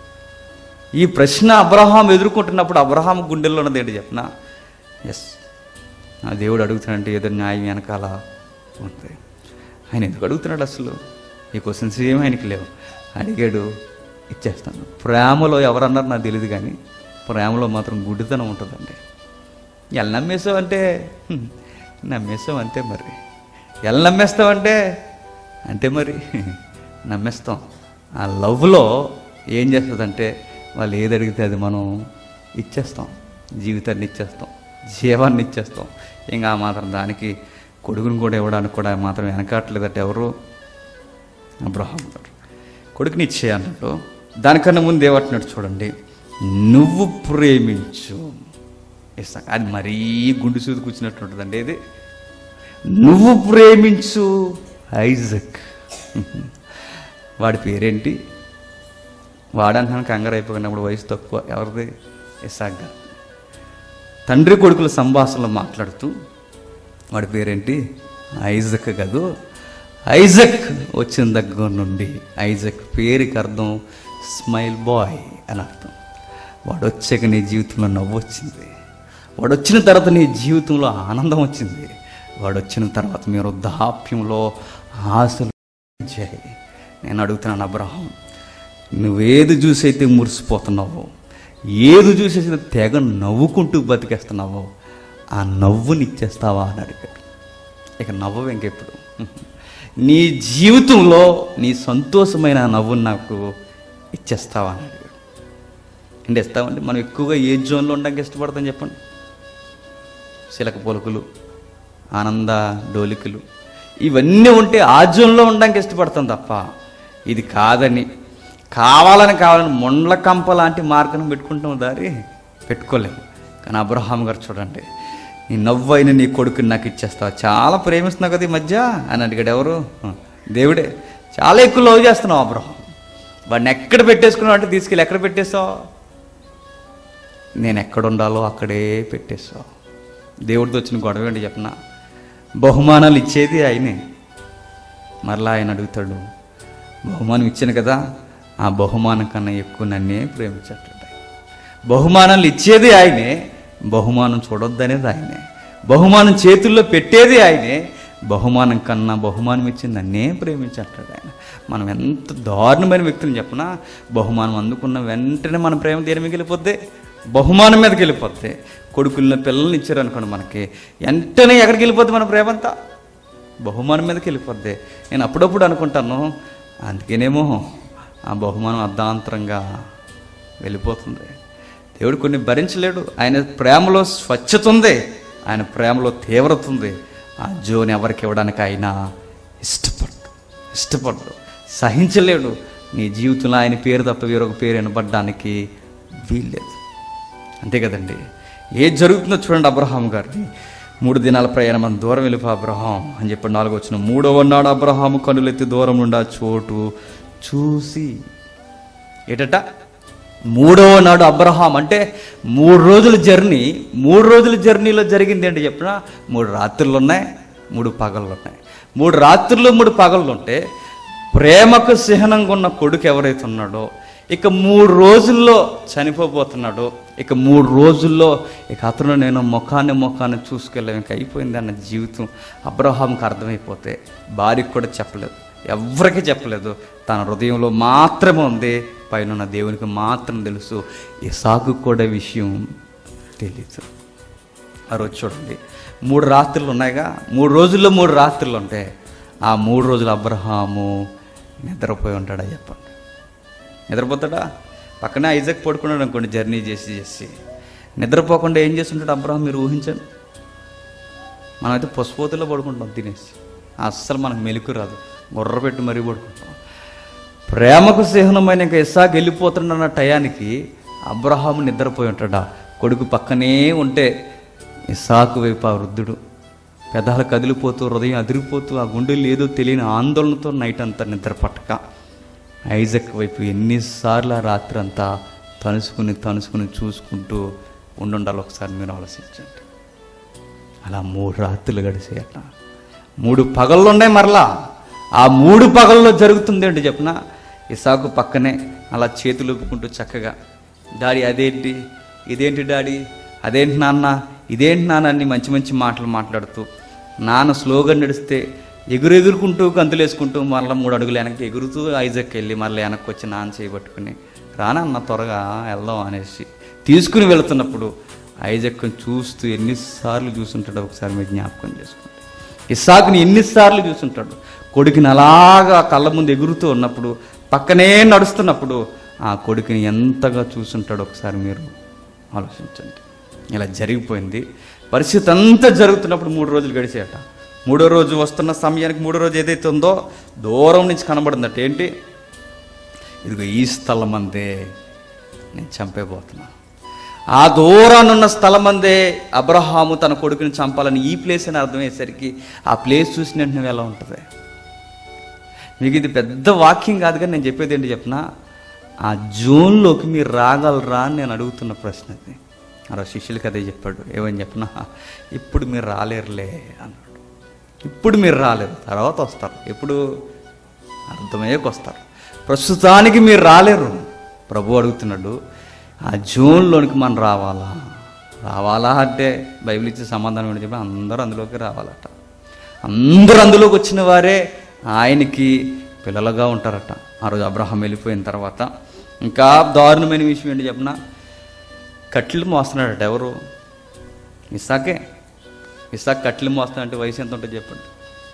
ఈ ప్రశ్న అబ్రహాం ఎదుర్కొంటున్నప్పుడు అబ్రహాం గుండెల్లో ఉన్నది ఏంటి చెప్పిన ఎస్ నా దేవుడు అడుగుతున్నాడంటే ఏదో న్యాయం వెనకాల ఉంది ఆయన ఎందుకు అడుగుతున్నాడు అసలు ఈ క్వశ్చన్స్ ఏమి ఆయనకి లేవు అడిగాడు ఇచ్చేస్తాను ప్రేమలో ఎవరన్నారు నాకు తెలియదు కానీ ప్రేమలో మాత్రం గుడ్డితనం ఉంటుందండి ఎలా నమ్మేసావంటే హ్మ్, నమ్మేసాం అంతే మరి ఎలా నమ్మేస్తావంటే అంటే మరి నమ్మేస్తాం ఆ లవ్లో ఏం చేస్తుందంటే వాళ్ళు ఏది అడిగితే అది మనం ఇచ్చేస్తాం జీవితాన్ని ఇచ్చేస్తాం జీవాన్ని ఇచ్చేస్తాం ఇంకా ఆ మాత్రం దానికి కొడుకుని కూడా ఇవ్వడానికి కూడా మాత్రం వెనకాట్లేదట ఎవరు అబ్రహాం గారు కొడుకుని ఇచ్చే అన్నట్టు దానికన్నా ముందు ఏమంటున్నాడు చూడండి నువ్వు ప్రేమించు ఇస్తాక అది మరీ గుండు సూది కూర్చున్నట్టు ఉంటుందండి ఇది నువ్వు ప్రేమించు ఐజక్ వాడి పేరేంటి వాడంటున్నాను కంగారు అయిపోయినప్పుడు వయసు తక్కువ ఎవరిది ఇసాక్ గారు తండ్రి కొడుకుల సంభాషణలో మాట్లాడుతూ వాడి పేరేంటి ఐజక్ కదూ ఐజక్ వచ్చిన దగ్గర నుండి ఐజక్ పేరుకి అర్థం స్మైల్ బాయ్ అని అర్థం వాడు వచ్చాక నీ జీవితంలో నవ్వు వచ్చింది వాడు వచ్చిన తర్వాత నీ జీవితంలో ఆనందం వచ్చింది వాడు వచ్చిన తర్వాత మీరు వృద్ధాప్యంలో ఆశలు జై నేను అడుగుతున్నాను అబ్రహం నువ్వేది చూసి అయితే మురిసిపోతున్నావో ఏది చూసేసి తెగ నవ్వుకుంటూ బతికేస్తున్నావో ఆ నవ్వుని ఇచ్చేస్తావా అని అడిగాడు ఇక నవ్వు ఇంకెప్పుడు నీ జీవితంలో నీ సంతోషమైన నవ్వుని నాకు ఇచ్చేస్తావా అని అడిగాడు అంటే ఇస్తామండి మనం ఎక్కువగా ఏ జోన్లో ఉండడానికి ఇష్టపడతాం చెప్పండి చిలక పొలుకులు ఆనంద డోలికలు ఇవన్నీ ఉంటే ఆ జోన్లో ఉండడానికి ఇష్టపడతాం తప్ప ఇది కాదని కావాలని కావాలని మొండ్ల కంప లాంటి మార్గం పెట్టుకుంటాం దారి పెట్టుకోలేము కానీ అబ్రహాం గారు చూడండి నీ నవ్వైన నీ కొడుకుని నాకు ఇచ్చేస్తావు చాలా ప్రేమిస్తున్నావు కదా ఈ మధ్య అని అడిగాడు ఎవరు దేవుడే చాలా ఎక్కువ లవ్ చేస్తున్నావు అబ్రహాం వాడిని ఎక్కడ పెట్టేసుకున్నావు అంటే తీసుకెళ్ళి ఎక్కడ పెట్టేస్తావు నేను ఎక్కడ ఉండాలో అక్కడే పెట్టేస్తావు దేవుడితో వచ్చిన గొడవ ఏంటి చెప్పనా బహుమానాలు ఇచ్చేది ఆయనే మరలా ఆయన అడుగుతాడు బహుమానం ఇచ్చాను కదా ఆ బహుమానం కన్నా ఎక్కువ నన్నే ప్రేమించట్లేదు బహుమానాలు ఇచ్చేది ఆయనే బహుమానం చూడొద్దనేది ఆయనే బహుమానం చేతుల్లో పెట్టేది ఆయనే బహుమానం కన్నా బహుమానం ఇచ్చి నన్నే ప్రేమించట్లేదు ఆయన మనం ఎంత దారుణమైన వ్యక్తిని చెప్పనా బహుమానం అందుకున్న వెంటనే మన ప్రేమ దేని మీదకి వెళ్ళిపోద్ది బహుమానం మీదకి వెళ్ళిపోద్ది కొడుకులను పిల్లల్ని ఇచ్చారనుకోండి మనకి వెంటనే ఎక్కడికి వెళ్ళిపోద్ది మన ప్రేమంతా బహుమానం మీదకి వెళ్ళిపోద్ది నేను అప్పుడప్పుడు అనుకుంటాను అందుకేనేమో ఆ బహుమానం అర్ధాంతరంగా వెళ్ళిపోతుంది దేవుడు కొన్ని భరించలేడు ఆయన ప్రేమలో స్వచ్ఛత ఉంది ఆయన ప్రేమలో తీవ్రత ఉంది ఆ జోని ఎవరికి ఇవ్వడానికి ఆయన ఇష్టపడు ఇష్టపడు సహించలేడు నీ జీవితంలో ఆయన పేరు తప్ప వేరొక పేరు వినపడడానికి వీల్లేదు అంతే కదండి ఏది జరుగుతుందో చూడండి అబ్రహాం గారిని మూడు దినాల ప్రయాణం అని దూరం వెళ్ళిపో అబ్రహాం అని చెప్పి నాలుగు వచ్చిన మూడవ నాడు అబ్రహాము కనులెత్తి దూరం నుండి ఆ చోటు చూసి ఏటట మూడవ నాడు అబ్రహాం అంటే మూడు రోజుల జర్నీ మూడు రోజుల జర్నీలో జరిగింది ఏంటి చెప్పిన మూడు రాత్రులు ఉన్నాయి మూడు పగళ్ళు ఉన్నాయి మూడు రాత్రులు మూడు పగళ్ళు ఉంటే ప్రేమకు చిహ్నంగా ఉన్న కొడుకు ఎవరైతే ఉన్నాడో ఇక మూడు రోజుల్లో చనిపోబోతున్నాడో ఇక మూడు రోజుల్లో ఇక అతను నేను ముఖాన్ని ముఖాన్ని చూసుకెళ్ళాం ఇంక అయిపోయింది అన్న జీవితం అబ్రహాంకి అర్థమైపోతే భార్యకు కూడా చెప్పలేదు ఎవరికి చెప్పలేదు తన హృదయంలో మాత్రమే ఉంది పైన ఉన్న దేవునికి మాత్రం తెలుసు ఇసాకు కూడా విషయం తెలీదు ఆ రోజు చూడండి మూడు రాత్రులు ఉన్నాయిగా మూడు రోజుల్లో మూడు రాత్రులు ఉంటాయి ఆ మూడు రోజులు అబ్రహాము నిద్రపోయి ఉంటాడా చెప్పండి నిద్రపోతాడా పక్కనే ఐజక్ పడుకున్నాడు అనుకోండి జర్నీ చేసి చేసి నిద్రపోకుండా ఏం చేస్తుంటాడు అబ్రహాం మీరు ఊహించండి మనమైతే పసుపోతుల్లో పడుకుంటాం తినేసి అస్సలు మనకు మెలకు రాదు గుర్ర పెట్టి మరీ పడుకుంటాం ప్రేమకు చిహ్నమైన ఇంకా ఇస్సాకు వెళ్ళిపోతున్న టయానికి అబ్రహాము నిద్రపోయి ఉంటాడా కొడుకు పక్కనే ఉంటే ఇస్సాకు వైపు ఆ వృద్ధుడు పెదాలు కదిలిపోతూ హృదయం అదిరిపోతూ ఆ గుండెలు ఏదో తెలియని ఆందోళనతో నైట్ అంతా నిద్ర పట్టక ఐజక్ వైపు ఎన్నిసార్లు ఆ రాత్రి అంతా తనుసుకుని తనుసుకుని చూసుకుంటూ ఉండుండాలి ఒకసారి మీరు ఆలోచించండి అలా మూడు రాత్రులు గడిచేయట మూడు పగళ్ళు ఉన్నాయి మరలా ఆ మూడు పగల్లో జరుగుతుంది ఏంటి చెప్పిన ఇసాకు పక్కనే అలా చేతులు ఊపుకుంటూ చక్కగా డాడీ అదేంటి ఇదేంటి డాడీ అదేంటి నాన్న ఇదేంటి నాన్న అని మంచి మంచి మాటలు మాట్లాడుతూ నాన్న స్లోగా నడిస్తే ఎగురు ఎగురుకుంటూ గంతులేసుకుంటూ మరలా మూడు అడుగులు వెనక్కి ఎగురుతూ ఐజక్ వెళ్ళి మళ్ళీ వెనక్కి వచ్చి నాన్న చేయబట్టుకుని రానన్న త్వరగా వెళ్దాం అనేసి తీసుకుని వెళుతున్నప్పుడు ఐజక్ని చూస్తూ ఎన్నిసార్లు చూసుంటాడో ఒకసారి మీరు జ్ఞాపకం చేసుకోండి ఇస్సాకుని ఎన్నిసార్లు చూసుంటాడు కొడుకుని అలాగా కళ్ళ ముందు ఎగురుతూ ఉన్నప్పుడు పక్కనే నడుస్తున్నప్పుడు ఆ కొడుకుని ఎంతగా చూసుంటాడో ఒకసారి మీరు ఆలోచించండి ఇలా జరిగిపోయింది పరిస్థితి అంతా జరుగుతున్నప్పుడు మూడు రోజులు గడిచేయట మూడో రోజు వస్తున్న సమయానికి మూడో రోజు ఏదైతే ఉందో దూరం నుంచి కనబడిందట ఏంటి ఇదిగో ఈ స్థలం అందే నేను చంపేపోతున్నా ఆ దూరానున్న స్థలం అందే అబ్రహాము తన కొడుకుని చంపాలని ఈ ప్లేస్ అని అర్థమయ్యేసరికి ఆ ప్లేస్ చూసిన వెంటనే ఎలా ఉంటుంది మీకు ఇది పెద్ద వాక్యం కాదు కానీ నేను చెప్పేది ఏంటి చెప్పిన ఆ జోన్లోకి మీరు రాగలరా అని నేను అడుగుతున్న ప్రశ్న అది ఆ శిష్యులకి అదే చెప్పాడు ఏమని చెప్పినా ఇప్పుడు మీరు రాలేరులే అన్నాడు ఇప్పుడు మీరు రాలేరు తర్వాత వస్తారు ఎప్పుడు అర్థమయ్యేకి వస్తారు ప్రస్తుతానికి మీరు రాలేరు ప్రభు అడుగుతున్నాడు ఆ జోన్లోనికి మనం రావాలా రావాలా అంటే బైబిల్ ఇచ్చే సమాధానం ఏంటి చెప్పి అందరూ అందులోకి రావాలట అందరూ అందులోకి వచ్చిన వారే ఆయనకి పిల్లలుగా ఉంటారట ఆ రోజు అబ్రహం వెళ్ళిపోయిన తర్వాత ఇంకా దారుణమైన విషయం ఏంటి చెప్పిన కట్లు మోస్తున్నాడట ఎవరు ఇసాకే ఇసాక్ కట్లు మోస్తున్నాడంటే వయసు ఎంత ఉంటుంది చెప్పండి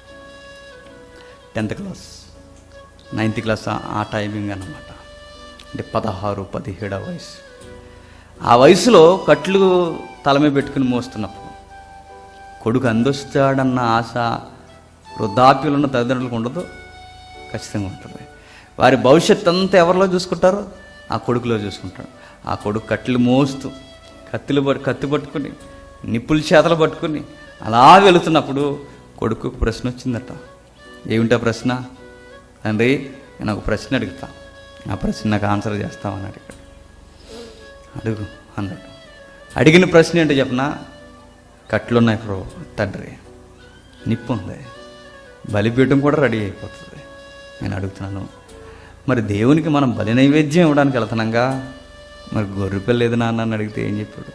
టెన్త్ క్లాస్ నైన్త్ క్లాస్ ఆ- ఆ టైమింగ్ అన్నమాట అంటే పదహారు పదిహేడవ వయసు ఆ వయసులో కట్లు తల మీద పెట్టుకుని మోస్తున్నప్పుడు కొడుకు అందొస్తాడన్న ఆశ వృద్ధాప్యులు ఉన్న తల్లిదండ్రులకు ఉండదు ఖచ్చితంగా ఉంటుంది వారి భవిష్యత్ అంతా ఎవరిలో చూసుకుంటారు ఆ కొడుకులో చూసుకుంటాడు ఆ కొడుకు కట్టెలు మోస్తూ కత్తులు పట్టు కత్తి పట్టుకుని నిప్పుల చేతలు పట్టుకుని అలా వెళుతున్నప్పుడు కొడుకు ప్రశ్న వచ్చిందట ఏమిటా ప్రశ్న తండ్రి నేను ఒక ప్రశ్న అడుగుతా ఆ ప్రశ్న నాకు ఆన్సర్ చేస్తామని అడిగాడు అడుగు అన్నాడు అడిగిన ప్రశ్న ఏంటో చెప్పనా కట్లున్నాయి ప్రో తండ్రి నిప్పు ఉంది బలిపీఠం కూడా రెడీ అయిపోతుంది నేను అడుగుతున్నాను మరి దేవునికి మనం బలి నైవేద్యం ఇవ్వడానికి వెళ్తున్నాగా మరి గొర్రెపిల్ల లేదు నాన్న అని అడిగితే ఏం చెప్పాడు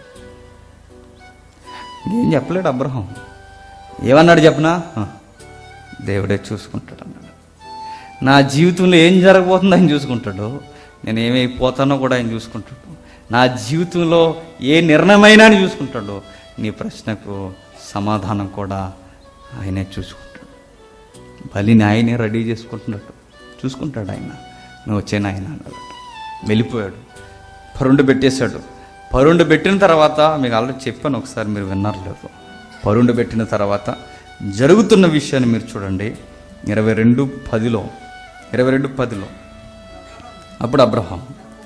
ఏం చెప్పలేడు అబ్రహం ఏమన్నాడు చెప్పనా "ఆ, దేవుడే చూసుకుంటాడు అన్నాడు నా జీవితంలో ఏం జరగబోతుందో ఆయన చూసుకుంటాడు నేను ఏమైపోతానో కూడా ఆయన చూసుకుంటాడు నా జీవితంలో ఏ నిర్ణయమైనా ఆయన చూసుకుంటాడు నీ ప్రశ్నకు సమాధానం కూడా ఆయనే చూసుకుంటాడు బలిని ఆయనే రెడీ చేసుకుంటున్నాడు చూసుకుంటాడు ఆయన నువ్వు వచ్చాను ఆయన అన్నాడు వెళ్ళిపోయాడు పరుండు పెట్టేశాడు పరుండు పెట్టిన తర్వాత మీకు ఆల్రెడీ చెప్పాను ఒకసారి మీరు విన్నారు లేదు పరుండు పెట్టిన తర్వాత జరుగుతున్న విషయాన్ని మీరు చూడండి ఇరవై రెండు పదిలో ఇరవై రెండు పదిలో అప్పుడు అబ్రహాం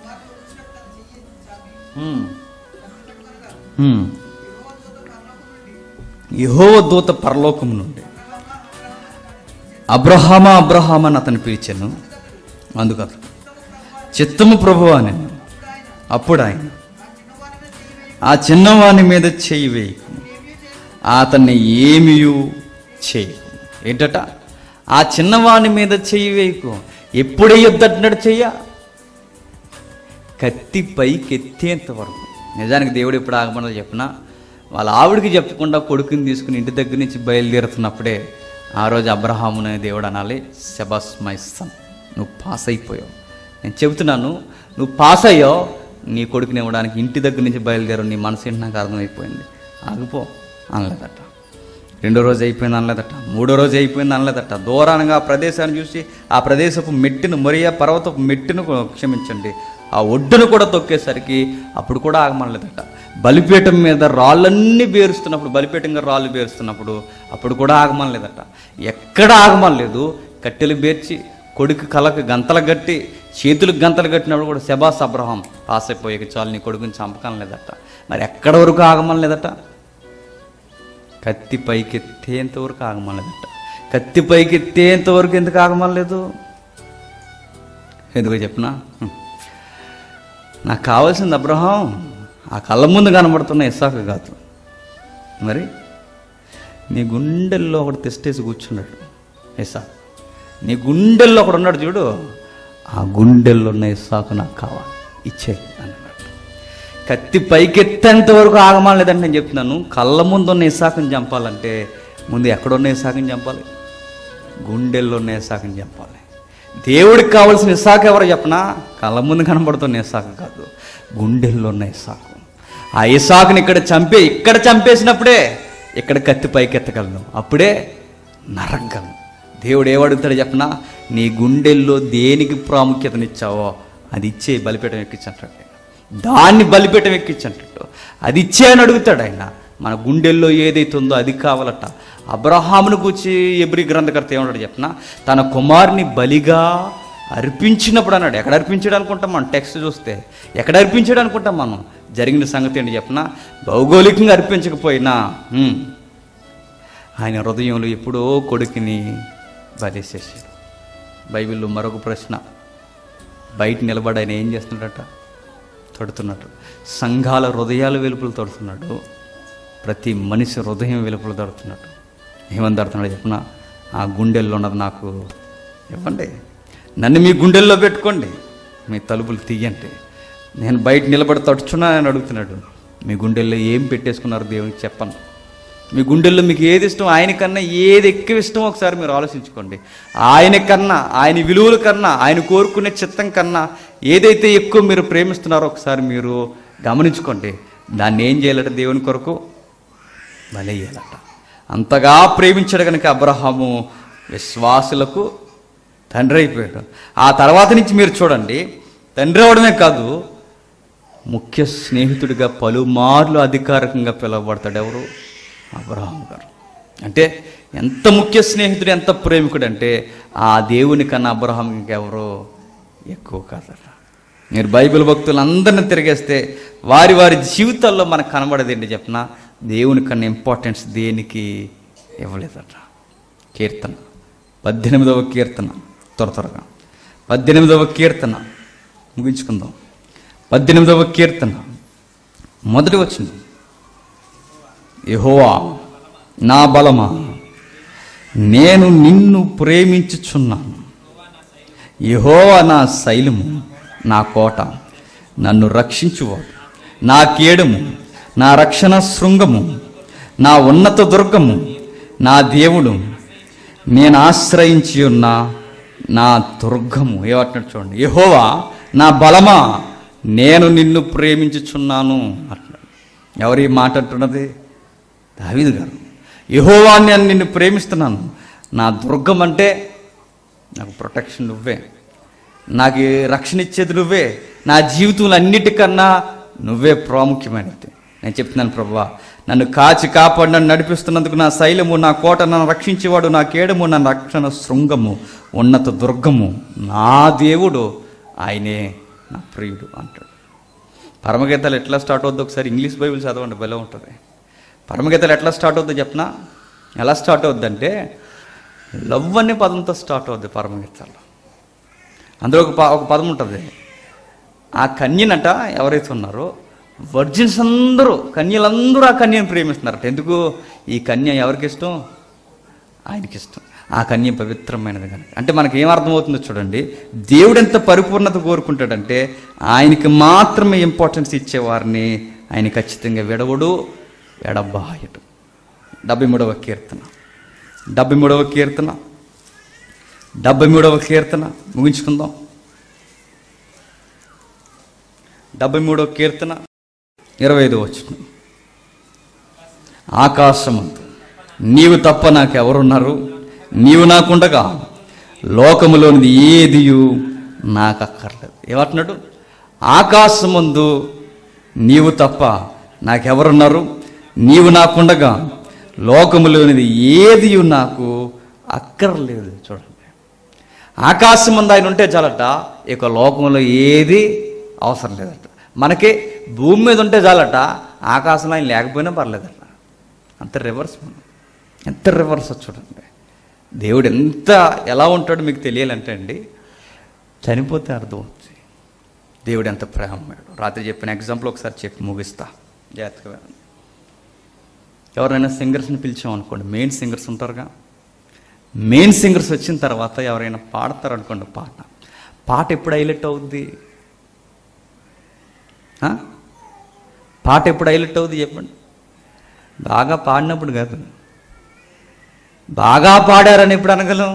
హ్మ్. హ్మ్. యెహోవ దూత పరలోకం నుండి అబ్రహామా అబ్రహాం అని అతను పిలిచాను అందుకత చిత్తము ప్రభు అని అప్పుడు ఆయన ఆ చిన్నవాని మీద చెయ్యి వేయకు అతన్ని ఏమీ చేయకు ఏంటట ఆ చిన్నవాని మీద చెయ్యి వేయకు ఎప్పుడే యుద్ధంటున్నాడు చెయ్య కత్తి పైకి ఎత్తేంత వరకు నిజానికి దేవుడు ఎప్పుడు ఆగమన్నది చెప్పినా వాళ్ళ ఆవిడికి చెప్పకుండా కొడుకుని తీసుకుని ఇంటి దగ్గర నుంచి బయలుదేరుతున్నప్పుడే ఆ రోజు అబ్రహామునే దేవుడు అనాలి శబాస్ మై సన్ నువ్వు పాస్ అయిపోయావు నేను చెబుతున్నాను నువ్వు పాస్ అయ్యావు నీ కొడుకుని ఇవ్వడానికి ఇంటి దగ్గర నుంచి బయలుదేరు నీ మనసు ఏంటి నాకు అర్థమైపోయింది ఆగిపో అనలేదట రెండో రోజు అయిపోయింది అనలేదట మూడో రోజు అయిపోయింది అనలేదట దూరానంగా ఆ ప్రదేశాన్ని చూసి ఆ ప్రదేశపు మెట్టును మరియా పర్వతపు మెట్టును కూడా క్షమించండి ఆ ఒడ్డును కూడా తొక్కేసరికి అప్పుడు కూడా ఆగమనలేదట బలిపీఠం మీద రాళ్ళన్నీ బేరుస్తున్నప్పుడు బలిపీఠం మీద రాళ్ళు బేరుస్తున్నప్పుడు అప్పుడు కూడా ఆగమనలేదట ఎక్కడ ఆగమనలేదు కట్టెలు బేర్చి కొడుకు కలకు గంతలు కట్టి చేతులకు గంతలు కట్టినప్పుడు కూడా శబాస్ అబ్రహం పాస్ అయిపోయాక చాలు నీ కొడుకుని చంపకం లేదట మరి ఎక్కడ వరకు ఆగమని లేదట కత్తి పైకి ఎత్తేంత వరకు ఆగమనలేదట కత్తి పైకి ఎత్తేంత వరకు ఎందుకు ఆగమనలేదు ఎందుకో చెప్పనా హ్మ్. నాకు కావాల్సింది అబ్రహం ఆ కళ్ళ ముందు కనబడుతున్న ఇస్సాకు కాదు మరి నీ గుండెల్లో ఒకటి తెస్టేసి కూర్చున్నాడు ఇస్సాకు నీ గుండెల్లో ఒకడు ఉన్నాడు చూడు ఆ గుండెల్లో ఉన్న ఇస్సాకు నాకు కావాలి ఇచ్చే అన్నాడు కత్తి పైకెత్తేంత వరకు ఆగమాలేదని నేను చెప్తున్నాను కళ్ళ ముందు ఉన్న ఇసాకుని చంపాలంటే ముందు ఎక్కడున్న ఇసాకుని చంపాలి గుండెల్లో ఉన్న ఇసాకుని చంపాలి దేవుడికి కావాల్సిన ఇసాకు ఎవరో చెప్పనా కళ్ళ ముందు కనబడుతున్న ఇసాకు కాదు గుండెల్లో ఉన్న ఇసాకు ఆ ఇసాకుని ఇక్కడ చంపే ఇక్కడ చంపేసినప్పుడే ఇక్కడ కత్తి పైకెత్తగలను అప్పుడే నరగలను దేవుడు ఏమడుగుతాడు చెప్పనా నీ గుండెల్లో దేనికి ప్రాముఖ్యతనిచ్చావో అది ఇచ్చే బలిపీఠం ఎక్కించంటాడు దాన్ని బలిపీఠం ఎక్కించంటాడు అది ఇచ్చే అని అడుగుతాడు ఆయన మన గుండెల్లో ఏదైతే ఉందో అది కావాలట అబ్రహామును కూర్చి ఎబ్రి గ్రంథకర్త ఏమన్నాడు చెప్పనా తన కుమారుని బలిగా అర్పించినప్పుడు అన్నాడు ఎక్కడ అర్పించాడు అనుకుంటాం మనం టెక్స్ట్ చూస్తే ఎక్కడ అర్పించాడు అనుకుంటాం మనం జరిగిన సంగతి ఏంటి చెప్పనా భౌగోళికంగా అర్పించకపోయినా హ్మ్, ఆయన హృదయంలో ఎప్పుడో కొడుకుని బలిసేసాడు బైబిల్లో మరొక ప్రశ్న బయట నిలబడి ఆయన ఏం చేస్తున్నాడట తడుతున్నాడు సంఘాల హృదయాల వెలుపులు తడుతున్నాడు ప్రతి మనిషి హృదయం వెలుపులు తడుతున్నాడు ఏమని తడుతున్నాడు చెప్పిన ఆ గుండెల్లో ఉన్నది నాకు ఇవ్వండి నన్ను మీ గుండెల్లో పెట్టుకోండి మీ తలుపులు తీయండి నేను బయట నిలబడి తడుచున్నా అని అడుగుతున్నాడు మీ గుండెల్లో ఏం పెట్టేసుకున్నారు దేవునికి చెప్పను మీ గుండెల్లో మీకు ఏది ఇష్టం ఆయన కన్నా ఏది ఎక్కువ ఇష్టం ఒకసారి మీరు ఆలోచించుకోండి ఆయన కన్నా ఆయన విలువల కన్నా ఆయన కోరుకునే చిత్తం కన్నా ఏదైతే ఎక్కువ మీరు ప్రేమిస్తున్నారో ఒకసారి మీరు గమనించుకోండి దాన్ని ఏం చేయాలట దేవుని కొరకు బలయ్యాలట అంతగా ప్రేమించాడు కనుక అబ్రహాము విశ్వాసులకు తండ్రి అయిపోయాడు ఆ తర్వాత నుంచి మీరు చూడండి తండ్రి అవడమే కాదు ముఖ్య స్నేహితుడిగా పలుమార్లు అధికారికంగా పిలువబడతాడు ఎవరు అబ్రహాం గారు అంటే ఎంత ముఖ్య స్నేహితుడు ఎంత ప్రేమికుడు అంటే ఆ దేవుని కన్నా అబ్రహాం ఇంకెవరో ఎక్కువ కాదట మీరు బైబిల్ భక్తులందరిని తిరిగేస్తే వారి వారి జీవితాల్లో మనకు కనబడేది ఏంటి చెప్పిన దేవుని కన్నా ఇంపార్టెన్స్ దేనికి ఇవ్వలేదట కీర్తన పద్దెనిమిదవ కీర్తన త్వర త్వరగా పద్దెనిమిదవ కీర్తన ముగించుకుందాం పద్దెనిమిదవ కీర్తన మొదటి వచ్చింది యెహోవా నా బలమా నేను నిన్ను ప్రేమించుచున్నాను యెహోవా నా శైలము నా కోట నన్ను రక్షించువాడు నా కేడము నా రక్షణ శృంగము నా ఉన్నత దుర్గము నా దేవుడు నేను ఆశ్రయించి ఉన్న నా దుర్గము ఏమంటున్నాడు చూడండి యెహోవా నా బలమా నేను నిన్ను ప్రేమించుచున్నాను అంటున్నాడు ఎవరు ఈ మాట అంటున్నది దావీదు గారు యహోవా నేను నిన్ను ప్రేమిస్తున్నాను నా దుర్గం అంటే నాకు ప్రొటెక్షన్ నువ్వే నాకు ఈ రక్షణ ఇచ్చేది నువ్వే నా జీవితంలో అన్నిటికన్నా నువ్వే ప్రాముఖ్యమైనది నేను చెప్తున్నాను ప్రభా నన్ను కాచి కాపాడి నన్ను నడిపిస్తున్నందుకు నా శైలము నా కోట నన్ను రక్షించేవాడు నా కేడము నా రక్షణ శృంగము ఉన్నత దుర్గము నా దేవుడు ఆయనే నా ప్రియుడు అంటాడు పరమగీతాలు ఎట్లా స్టార్ట్ అవుద్దో ఒకసారి ఇంగ్లీష్ బైబిల్ చదవండి భలే ఉంటుంది పరమగీతాలు ఎట్లా స్టార్ట్ అవుద్దో చెప్పనా ఎలా స్టార్ట్ అవుద్దంటే లవ్ అనే పదంతో స్టార్ట్ అవుద్ది పరమగీతాలు అందులో ఒక ప- ఒక పదం ఉంటుంది ఆ కన్యనట ఎవరైతే ఉన్నారో వర్జిన్స్ అందరూ కన్యలందరూ ఆ కన్యను ప్రేమిస్తున్నారట ఎందుకు ఈ కన్య ఎవరికి ఇష్టం ఆయనకి ఇష్టం ఆ కన్య పవిత్రమైనది కనుక అంటే మనకి ఏం అర్థమవుతుందో చూడండి దేవుడు ఎంత పరిపూర్ణత కోరుకుంటాడంటే ఆయనకి మాత్రమే ఇంపార్టెన్స్ ఇచ్చేవారిని ఆయన ఖచ్చితంగా విడవడు ఎడబాయడు డెబ్బై మూడవ కీర్తన డెబ్బై మూడవ కీర్తన డెబ్బై మూడవ కీర్తన ముగించుకుందాం డెబ్బై మూడవ కీర్తన ఇరవై ఐదు వచ్చిన ఆకాశమందు నీవు తప్ప నాకెవరున్నారు నీవు నాకుండగా లోకములోనిది ఏదియు నాకు అక్కర్లేదు ఏమంటున్నాడు ఆకాశమందు నీవు తప్ప నాకెవరున్నారు నీవు నాకుండగా లోకములోనిది ఏదియు నాకు అక్కర్లేదు చూడండి ఆకాశం ముందు ఆయన ఉంటే చాలట ఇక లోకంలో ఏది అవసరం లేదట మనకి భూమి మీద ఉంటే చాలట ఆకాశంలో ఆయన లేకపోయినా పర్లేదట అంత రివర్స్ మనం ఎంత రివర్స్ చూడండి దేవుడు ఎంత ఎలా ఉంటాడో మీకు తెలియాలంటే అండి చనిపోతే అర్థం అవుతుంది దేవుడు ఎంత ప్రేమడు రాత్రి చెప్పిన ఎగ్జాంపుల్ ఒకసారి చెప్పి ముగిస్తా జాగ్రత్తగా వినండి. ఎవరైనా సింగర్స్ని పిలిచాం అనుకోండి మెయిన్ సింగర్స్ ఉంటారుగా మెయిన్ సింగర్స్ వచ్చిన తర్వాత ఎవరైనా పాడతారు అనుకోండి పాట పాట ఎప్పుడు హైలైట్ అవుద్ది ఆ? పాట ఎప్పుడు హైలైట్ అవుద్ది చెప్పండి బాగా పాడినప్పుడు కాదు బాగా పాడారని ఎప్పుడు అనగలం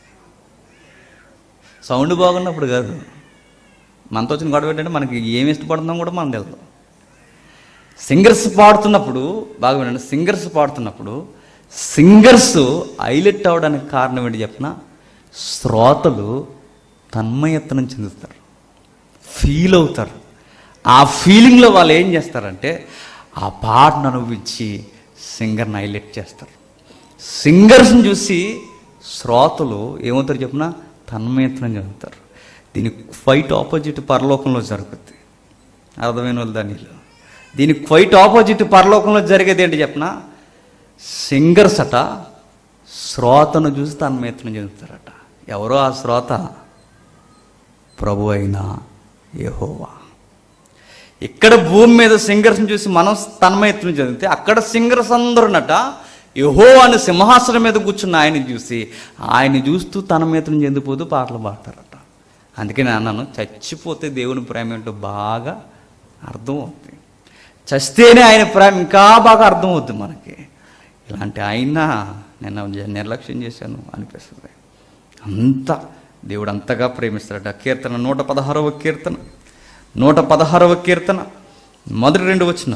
సౌండ్ బాగున్నప్పుడు కాదు మనతో వచ్చిన గొడవ ఏంటంటే మనకి ఏమి ఇష్టపడుతున్నాం కూడా మనం తెలుసు సింగర్స్ పాడుతున్నప్పుడు బాగా వినండి సింగర్స్ పాడుతున్నప్పుడు సింగర్స్ హైలైట్ అవడానికి కారణం ఏంటి చెప్పిన శ్రోతలు తన్మయత్నం చెందుతారు ఫీల్ అవుతారు ఆ ఫీలింగ్లో వాళ్ళు ఏం చేస్తారంటే ఆ పాటను అనుభవించి సింగర్ని హైలైట్ చేస్తారు సింగర్స్ని చూసి శ్రోతలు ఏమవుతారు చెప్పిన తన్మయత్నం చెందుతారు దీనికి క్వైట్ ఆపోజిట్ పరలోకంలో జరుగుద్ది అర్థమైన వాళ్ళు దానిలో దీనికి క్వైట్ ఆపోజిట్ పరలోకంలో జరిగేది ఏంటి చెప్పిన సింగర్స్ అట శ్రోతను చూసి తన్మయత్నం చెందుతారట ఎవరో ఆ శ్రోత ప్రభు అయిన యెహోవా ఇక్కడ భూమి మీద సింగర్స్ని చూసి మనం తన్మయత్నం చెందితే అక్కడ సింగర్స్ అందరునట యహో అని సింహాసనం మీద కూర్చున్న ఆయన చూసి ఆయన చూస్తూ తన్మయత్నం చెందిపోతూ పాటలు పాడతారట అందుకే నేను అన్నాను చచ్చిపోతే దేవుని ప్రేమ ఏంటో బాగా అర్థం అవుతుంది చస్తేనే ఆయన ప్రేమ ఇంకా బాగా అర్థం అవుతుంది మనకి ఇలాంటి ఆయన నేను నిర్లక్ష్యం చేశాను అనిపిస్తుంది అంత దేవుడు అంతగా ప్రేమిస్తాడట కీర్తన నూట పదహారవ కీర్తన నూట పదహారవ కీర్తన మొదటి రెండు వచ్చిన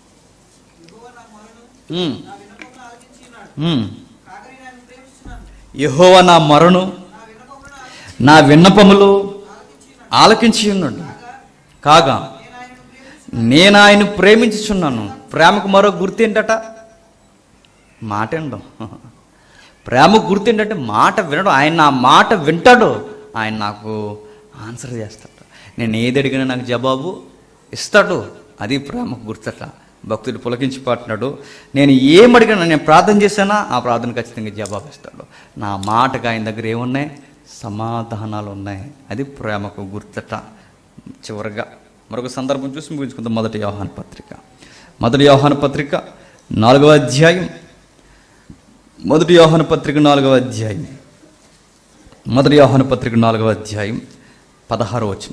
యహోవ నా మరణు నా విన్నపములు ఆలకించి ఉన్నాడు కాగా నేను ఆయన ప్రేమించుచున్నాను ప్రేమకు మరో గుర్తేంటట మాట వినడం ప్రేమ గుర్తేంటంటే మాట వినడం ఆయన నా మాట వింటాడు ఆయన నాకు ఆన్సర్ చేస్తాడు నేను ఏది అడిగినా నాకు జవాబు ఇస్తాడు అది ప్రేమకు గుర్తట భక్తుడు పులకించి పాటున్నాడు నేను ఏం అడిగినా నేను ప్రార్థన చేశానా ఆ ప్రార్థన ఖచ్చితంగా జవాబు ఇస్తాడు నా మాటకు ఆయన దగ్గర ఏమున్నాయి సమాధానాలు ఉన్నాయి అది ప్రేమకు గుర్తట చివరిగా మరొక సందర్భం చూసి ముగించుకుందాం మొదటి వ్యవహాన పత్రిక మొదటి వ్యవహాన పత్రిక నాలుగవ అధ్యాయం మొదటి యోహాన పత్రిక నాలుగవ అధ్యాయం మొదటి యోహాన పత్రిక నాలుగవ అధ్యాయం పదహారు వచ్చిన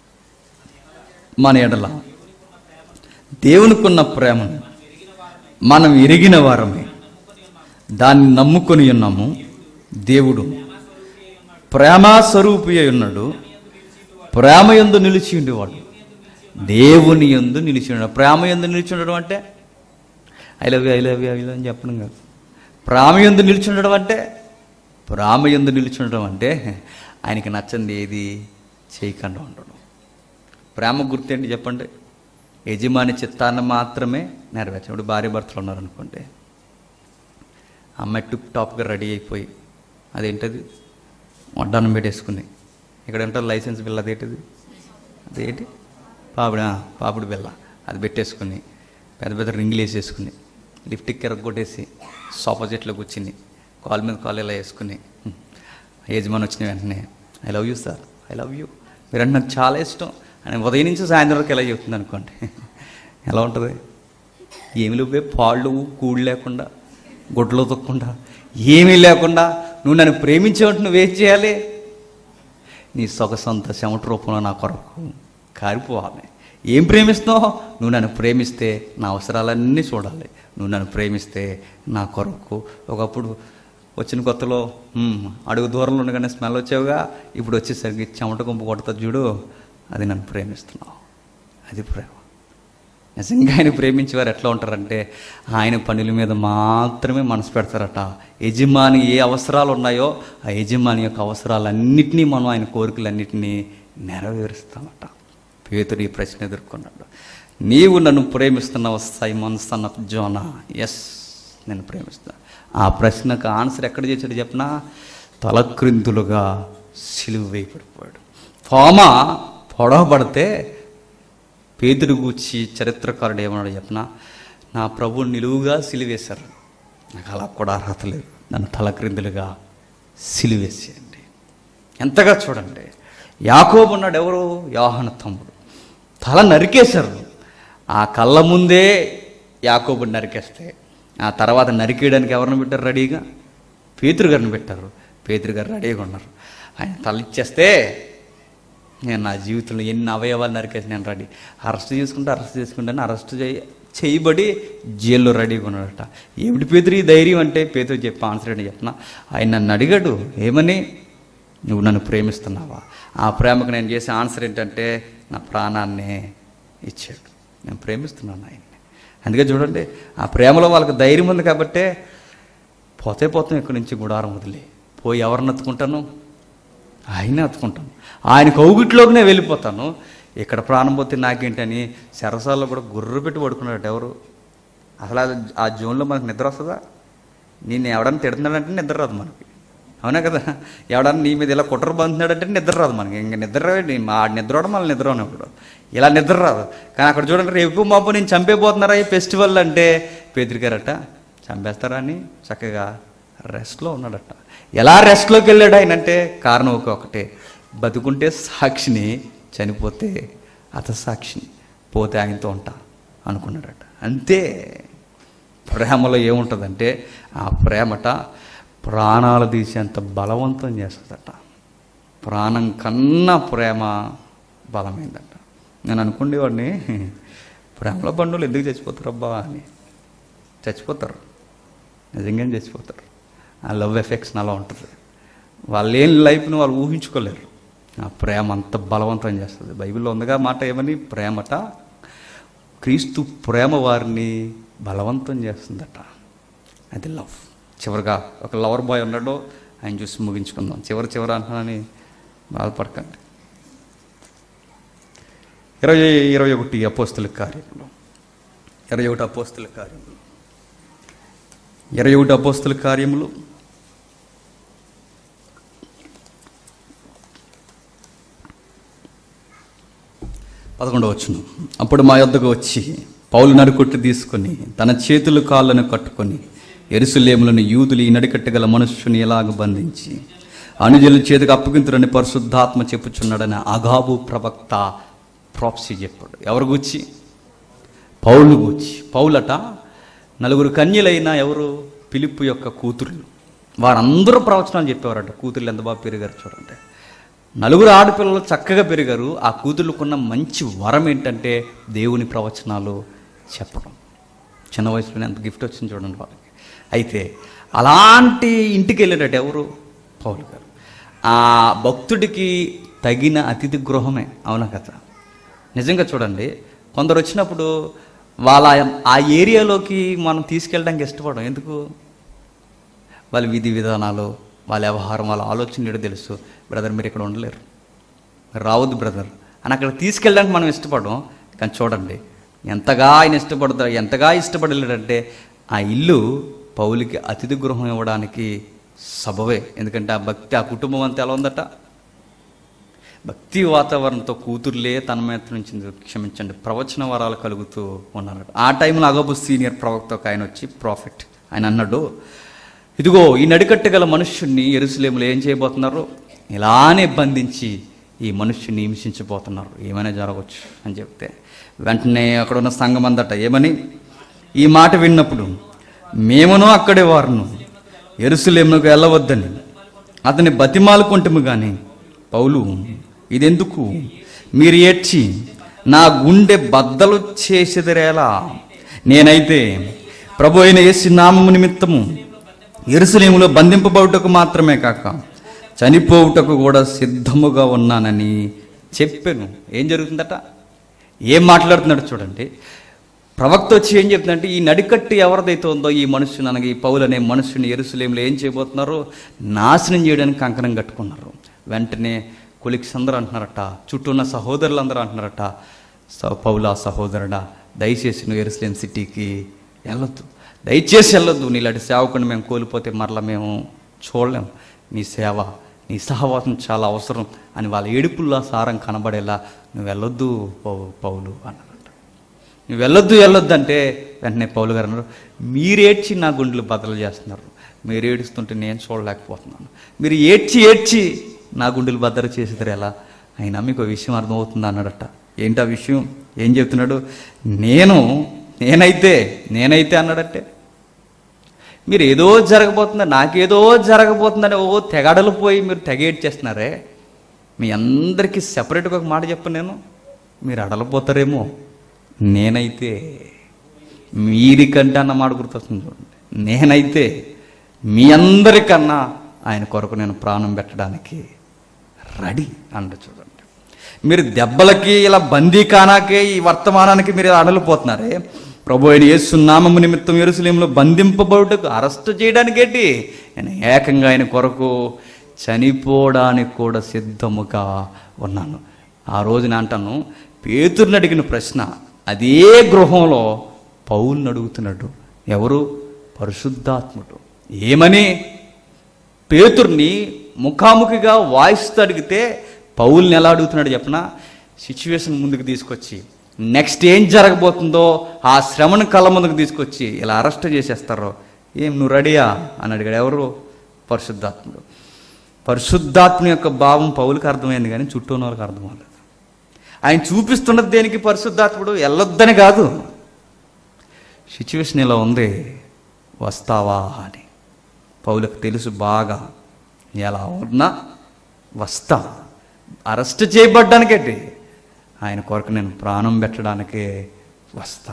మన ఎడల దేవునికున్న ప్రేమను మనం ఎరిగిన వారమే దాన్ని నమ్ముకొని ఉన్నాము దేవుడు ప్రేమా స్వరూపి అయి ఉన్నాడు ప్రేమ యందు నిలిచి ఉండేవాడు దేవుని యందు నిలిచి ఉన్నాడు ప్రేమ యందు నిలిచి ఉండడం అంటే I love you I love you I love అని చెప్పడం కాదు ప్రేమ యందు నిలిచి ఉండడం అంటే ప్రేమ యందు నిలిచి ఉండడం అంటే ఆయనకి నచ్చంది ఏది చేయకుండా ఉండడం ప్రేమ గుర్తేంటి చెప్పండి యజమాని చిత్తాన్ని మాత్రమే నెరవేర్చడం ఇప్పుడు భార్య భర్తలు ఉన్నారనుకోండి అమ్మాయి టిప్ టాప్గా రెడీ అయిపోయి అదేంటది వడ్డానం పెట్టేసుకుని ఇక్కడ ఉంటుంది లైసెన్స్ బిల్ అదేంటిది అదేంటి పాపిడి ఆ, పాపిడి బిల్ల అది పెట్టేసుకుని పెద్ద పెద్ద రింగులు వేసేసుకుని లిఫ్ట్కి ఎరగొట్టేసి సోఫా చెట్లో కూర్చుని కాల్ మీద కాల్ ఇలా వేసుకుని హ్మ్, యజమాని వచ్చిన వెంటనే I love you sir I love you మీరంటే నాకు చాలా ఇష్టం అని ఉదయం నుంచి సాయంత్రం వరకు ఎలా చెప్తుంది అనుకోండి ఎలా ఉంటుంది ఏమి లేవే పాళ్ళు కూడు లేకుండా గుడ్లు తొక్కకుండా ఏమీ లేకుండా నువ్వు నన్ను ప్రేమించేవంటే నువ్వేం చేయాలి నీ సొగసంత చెమట రూపంలో నా కొరకు కారిపోవాలి ఏం ప్రేమిస్తున్నావు నువ్వు నన్ను ప్రేమిస్తే నా అవసరాలన్నీ చూడాలి నువ్వు నన్ను ప్రేమిస్తే నా కొరకు ఒకప్పుడు వచ్చిన కొత్తలో "మ్మ్, అడుగు దూరంలో ఉండగానే స్మెల్ వచ్చావుగా ఇప్పుడు వచ్చేసరికి చెమట గుంపు కొడుతుంది చూడు అది నన్ను ప్రేమిస్తున్నావు అది ప్రేమ నిజంగా ఆయన ప్రేమించేవారు ఎట్లా ఉంటారంటే ఆయన పనుల మీద మాత్రమే మనసు పెడతారట యజమాని ఏ అవసరాలు ఉన్నాయో ఆ యజమాని యొక్క అవసరాలన్నింటినీ మనం ఆయన కోరికలన్నింటినీ నెరవేరుస్తామట పేతుడు ఈ ప్రశ్న ఎదుర్కొన్నాడు నీవు నన్ను ప్రేమిస్తున్నావు Simon son of Jonah yes నేను ప్రేమిస్తున్నా ఆ ప్రశ్నకు ఆన్సర్ ఎక్కడ చేశాడు చెప్పనా తలక్రిందులుగా సిలువ వేయబడిపోయాడు తోమ పొడవబడితే పేతుడు గూర్చి చరిత్రకారుడు ఏమన్నాడు చెప్పిన నా ప్రభు నిలువుగా సిలివేశారు నాకు అలా కూడా అర్హత లేదు నన్ను తలక్రిందులుగా సిలివేసేయండి ఎంతగా చూడండి యాకోబు ఉన్నాడు ఎవరు యోహన తమ్ముడు తల నరికేశారు ఆ కళ్ళ ముందే యాకోబుని నరికేస్తే ఆ తర్వాత నరికేయడానికి ఎవరిని పెట్టారు రెడీగా పేతురు గారిని పెట్టారు పేతురు గారు రెడీగా ఉన్నారు ఆయన తల ఇచ్చేస్తే నేను నా జీవితంలో ఎన్ని అవయవాలు నరికేసి నేను రెడీ అరెస్ట్ చేసుకుంటే అరెస్ట్ చేసుకుంటాను అరెస్ట్ చేయ చేయబడి జైల్లో రెడీగా ఉన్నాడట ఏమిటి పేతురు ఈ ధైర్యం అంటే పేతురు చెప్పి ఆన్సర్ ఏంటి చెప్పిన ఆయన నన్ను అడిగాడు ఏమని నువ్వు నన్ను ప్రేమిస్తున్నావా ఆ ప్రేమకు నేను చేసే ఆన్సర్ ఏంటంటే నా ప్రాణాన్నే ఇచ్చాడు నేను ప్రేమిస్తున్నాను ఆయన్ని అందుకే చూడండి ఆ ప్రేమలో వాళ్ళకి ధైర్యం ఉంది కాబట్టే పోతే పోతాం ఇక్కడి నుంచి గుడారం వదిలి పోయి ఎవరిని ఎత్తుకుంటాను ఆయనే ఎత్తుకుంటాను ఆయన కౌగిట్లోకి వెళ్ళిపోతాను ఇక్కడ ప్రాణం పోతే నాకేంటని శరసాల్లో కూడా గుర్రు పెట్టి పడుకున్నాడు ఎవరు అసలు అది ఆ జోన్లో మనకు నిద్ర వస్తుందా నేను ఎవడన్నా తిడుతున్నాడంటే నిద్ర రాదు మనకి అవునా కదా ఎవడన్నా నీ మీద ఇలా కుట్ర బంతున్నాడంటే నిద్ర రాదు మనకి ఇంక నిద్ర రాదు. మా నిద్ర రావడం మళ్ళీ నిద్ర రానప్పుడు ఇలా నిద్ర రాదు కానీ అక్కడ చూడండి రేపు మాపు నేను చంపేపోతున్నారా ఈ ఫెస్టివల్ అంటే పేదరికారట చంపేస్తారా అని చక్కగా రెస్ట్లో ఉన్నాడట ఎలా రెస్ట్లోకి వెళ్ళాడు ఆయన అంటే కారణం ఒక ఒకటే బతుకుంటే సాక్షిని చనిపోతే అత సాక్షిని పోతే ఆయనతో ఉంటా అనుకున్నాడట అంతే ప్రేమలో ఏముంటుందంటే ఆ ప్రేమట ప్రాణాలు తీసేంత బలవంతం చేస్తుందట ప్రాణం కన్నా ప్రేమ బలమైందట నేను అనుకునేవాడిని ప్రేమలో బంధువులు ఎందుకు చచ్చిపోతారు అబ్బా అని చచ్చిపోతారు నిజంగానే చచ్చిపోతారు ఆ లవ్ ఎఫెక్ట్స్ అలా ఉంటుంది వాళ్ళు ఏం లైఫ్ని వాళ్ళు ఊహించుకోలేరు ఆ ప్రేమ అంత బలవంతం చేస్తుంది బైబిల్లో ఉందిగా మాట ఏమని ప్రేమట క్రీస్తు ప్రేమ వారిని బలవంతం చేస్తుందట అది లవ్ చివరిగా ఒక లవర్ బాయ్ ఉన్నాడు ఆయన చూసి ముగించుకుందాం చివరి చివరి అంటున్నానని బాధపడకండి ఇరవై ఇరవై ఒకటి అపోస్తుల కార్యములు ఇరవై ఒకటి అపోస్తుల కార్యములు ఇరవై ఒకటి అపోస్తుల కార్యములు పదకొండవ వచ్చును అప్పుడు మా యొద్దకు వచ్చి పౌలు నరుకొట్టి తీసుకొని తన చేతులు కాళ్ళను కట్టుకొని ఎరుసలేములను యూదులు ఈ నడికట్టగల మనుష్యుని ఎలాగ బంధించి అనుజుల చేతికి అప్పగింతురని పరిశుద్ధాత్మ చెప్పుచున్నాడని అగాబు ప్రవక్త ప్రాప్సీ చెప్పాడు ఎవరు గూర్చి పౌలు గూర్చి పౌలట నలుగురు కన్యలైన ఎవరు పిలుపు యొక్క కూతుర్లు వారందరూ ప్రవచనాలు చెప్పేవారట కూతుర్లు ఎంత బాగా పెరిగారు చూడండి నలుగురు ఆడపిల్లలు చక్కగా పెరిగారు ఆ కూతుర్లకున్న మంచి వరం ఏంటంటే దేవుని ప్రవచనాలు చెప్పడం చిన్న వయసులోనే ఎంత గిఫ్ట్ వచ్చింది చూడండి వాళ్ళకి అయితే అలాంటి ఇంటికి వెళ్ళాడట ఎవరు పౌలు గారు ఆ భక్తుడికి తగిన అతిథి గృహమే అవునా కదా నిజంగా చూడండి కొందరు వచ్చినప్పుడు వాళ్ళ ఆ ఏరియాలోకి మనం తీసుకెళ్ళడానికి ఇష్టపడం ఎందుకు వాళ్ళ విధి విధానాలు వాళ్ళ వ్యవహారం వాళ్ళ ఆలోచన ఏంటో తెలుసు బ్రదర్ మీరు ఇక్కడ ఉండలేరు రావద్దు బ్రదర్ అని అక్కడ తీసుకెళ్ళడానికి మనం ఇష్టపడం కానీ చూడండి ఎంతగా ఆయన ఇష్టపడతారు ఎంతగా ఇష్టపడలేడంటే ఆ ఇల్లు పౌలికి అతిథి గృహం ఇవ్వడానికి సబవే ఎందుకంటే ఆ భక్తి ఆ కుటుంబం అంతా ఎలా ఉందట భక్తి వాతావరణంతో కూతుర్లే తన మీద నుంచి క్షమించండి ప్రవచన వరాలు కలుగుతూ ఉన్నారట ఆ టైంలో అగబు సీనియర్ ప్రవక్త ఒక ఆయన వచ్చి ప్రాఫిట్ ఆయన అన్నాడు ఇదిగో ఈ నడికట్టు గల మనుష్యుణ్ణి ఎరుసలేములు ఏం చేయబోతున్నారు ఇలానే బంధించి ఈ మనుష్యుని హింసించబోతున్నారు ఏమైనా జరగవచ్చు అని చెప్తే వెంటనే అక్కడ ఉన్న సంఘం అందట ఏమని ఈ మాట విన్నప్పుడు మేమును అక్కడే వారును ఎరుసలేమునకు వెళ్ళవద్దని అతని బతిమాలుకుంటము కానీ పౌలు ఇదెందుకు మీరు ఏడ్చి నా గుండె బద్దలు చేసేదిరేలా నేనైతే ప్రభు అయిన యేసు నామము నిమిత్తము ఎరుసలేములో బంధింపబడుటకు మాత్రమే కాక చనిపోవుటకు కూడా సిద్ధముగా ఉన్నానని చెప్పాను ఏం జరుగుతుందట ఏం మాట్లాడుతున్నాడు చూడండి ప్రవక్త వచ్చి ఏం చెప్తుందంటే ఈ నడికట్టు ఎవరిదైతే ఉందో ఈ మనుషుని అనగా ఈ పౌలు అనే మనుషుని ఎరుసలేంలో ఏం చేయబోతున్నారు నాశనం చేయడానికి కంకణం కట్టుకున్నారు వెంటనే కొలిక్స్ అందరూ అంటున్నారట చుట్టూ ఉన్న సహోదరులు అందరూ అంటున్నారట స- పౌలా సహోదరుడా దయచేసి నువ్వు ఎరుసలేం సిటీకి వెళ్ళొద్దు దయచేసి వెళ్ళొద్దు నీలాంటి సేవకుని మేము కోల్పోతే మరలా మేము చూడలేం నీ సేవ నీ సహవాసం చాలా అవసరం అని వాళ్ళ ఏడుపుల్లో సారం కనబడేలా నువ్వు వెళ్ళొద్దు పౌ- పౌలు అన్నారట నువ్వు వెళ్ళొద్దు వెళ్ళొద్దు అంటే వెంటనే పౌలు గారు అన్నారు మీరు ఏడ్చి నా గుండెలు బద్దలు చేస్తున్నారు మీరు ఏడుస్తుంటే నేను చూడలేకపోతున్నాను మీరు ఏడ్చి ఏడ్చి నా గుండెలు బద్దలు చేసేదారు ఎలా అయినా మీకు ఒక విషయం అర్థమవుతుంది అన్నాడట ఏంటి ఆ విషయం ఏం చెప్తున్నాడు నేను నేనైతే నేనైతే అన్నాడట్టే మీరు ఏదో జరగబోతుందా నాకేదో జరగబోతుందని ఓ తెగడలు పోయి మీరు తెగ ఏడ్చేస్తున్నారే మీ అందరికీ సెపరేట్గా ఒక మాట చెప్పను నేను మీరు అడలిపోతారేమో నేనైతే మీరికంటే అన్న మాట గుర్తొస్తుంది చూడండి నేనైతే మీ అందరికన్నా ఆయన కొరకు నేను ప్రాణం పెట్టడానికి రెడీ అంట చూడండి మీరు దెబ్బలకి ఇలా బందీకానాకే ఈ వర్తమానానికి మీరు ఇలా అడలిపోతున్నారే ప్రభు అయిన యేసునామము నిమిత్తం ఎరుసలేంలో బంధింపబడుటకు అరెస్ట్ చేయడానికి ఏంటి నేను ఏకంగా ఆయన కొరకు చనిపోవడానికి కూడా సిద్ధముగా ఉన్నాను ఆ రోజున అంటాను పేతుర్ని అడిగిన ప్రశ్న అదే గృహంలో పౌల్ని అడుగుతున్నాడు ఎవరు పరిశుద్ధాత్ముడు ఏమని పేతుర్ని ముఖాముఖిగా వాయిస్తూ అడిగితే పౌల్ని ఎలా అడుగుతున్నాడు చెప్పన సిచ్యువేషన్ ముందుకు తీసుకొచ్చి నెక్స్ట్ ఏం జరగబోతుందో ఆ శ్రమను కళ్ళ ముందుకు తీసుకొచ్చి ఇలా అరెస్ట్ చేసేస్తారో ఏం నువ్వు రెడీయా అని అడిగాడు ఎవరు పరిశుద్ధాత్ముడు పరిశుద్ధాత్మ యొక్క భావం పౌలకి అర్థమైంది కానీ చుట్టూ ఉన్న వాళ్ళకి అర్థం అవ్వలేదు ఆయన చూపిస్తున్నది దేనికి పరిశుద్ధాత్ముడు వెళ్ళొద్దని కాదు సిచ్యువేషన్ ఇలా ఉంది వస్తావా అని పౌలకు తెలుసు బాగా ఎలా ఉన్నా వస్తా అరెస్ట్ చేయబడ్డానికేంటి ఆయన కొరకు నేను ప్రాణం పెట్టడానికే వస్తా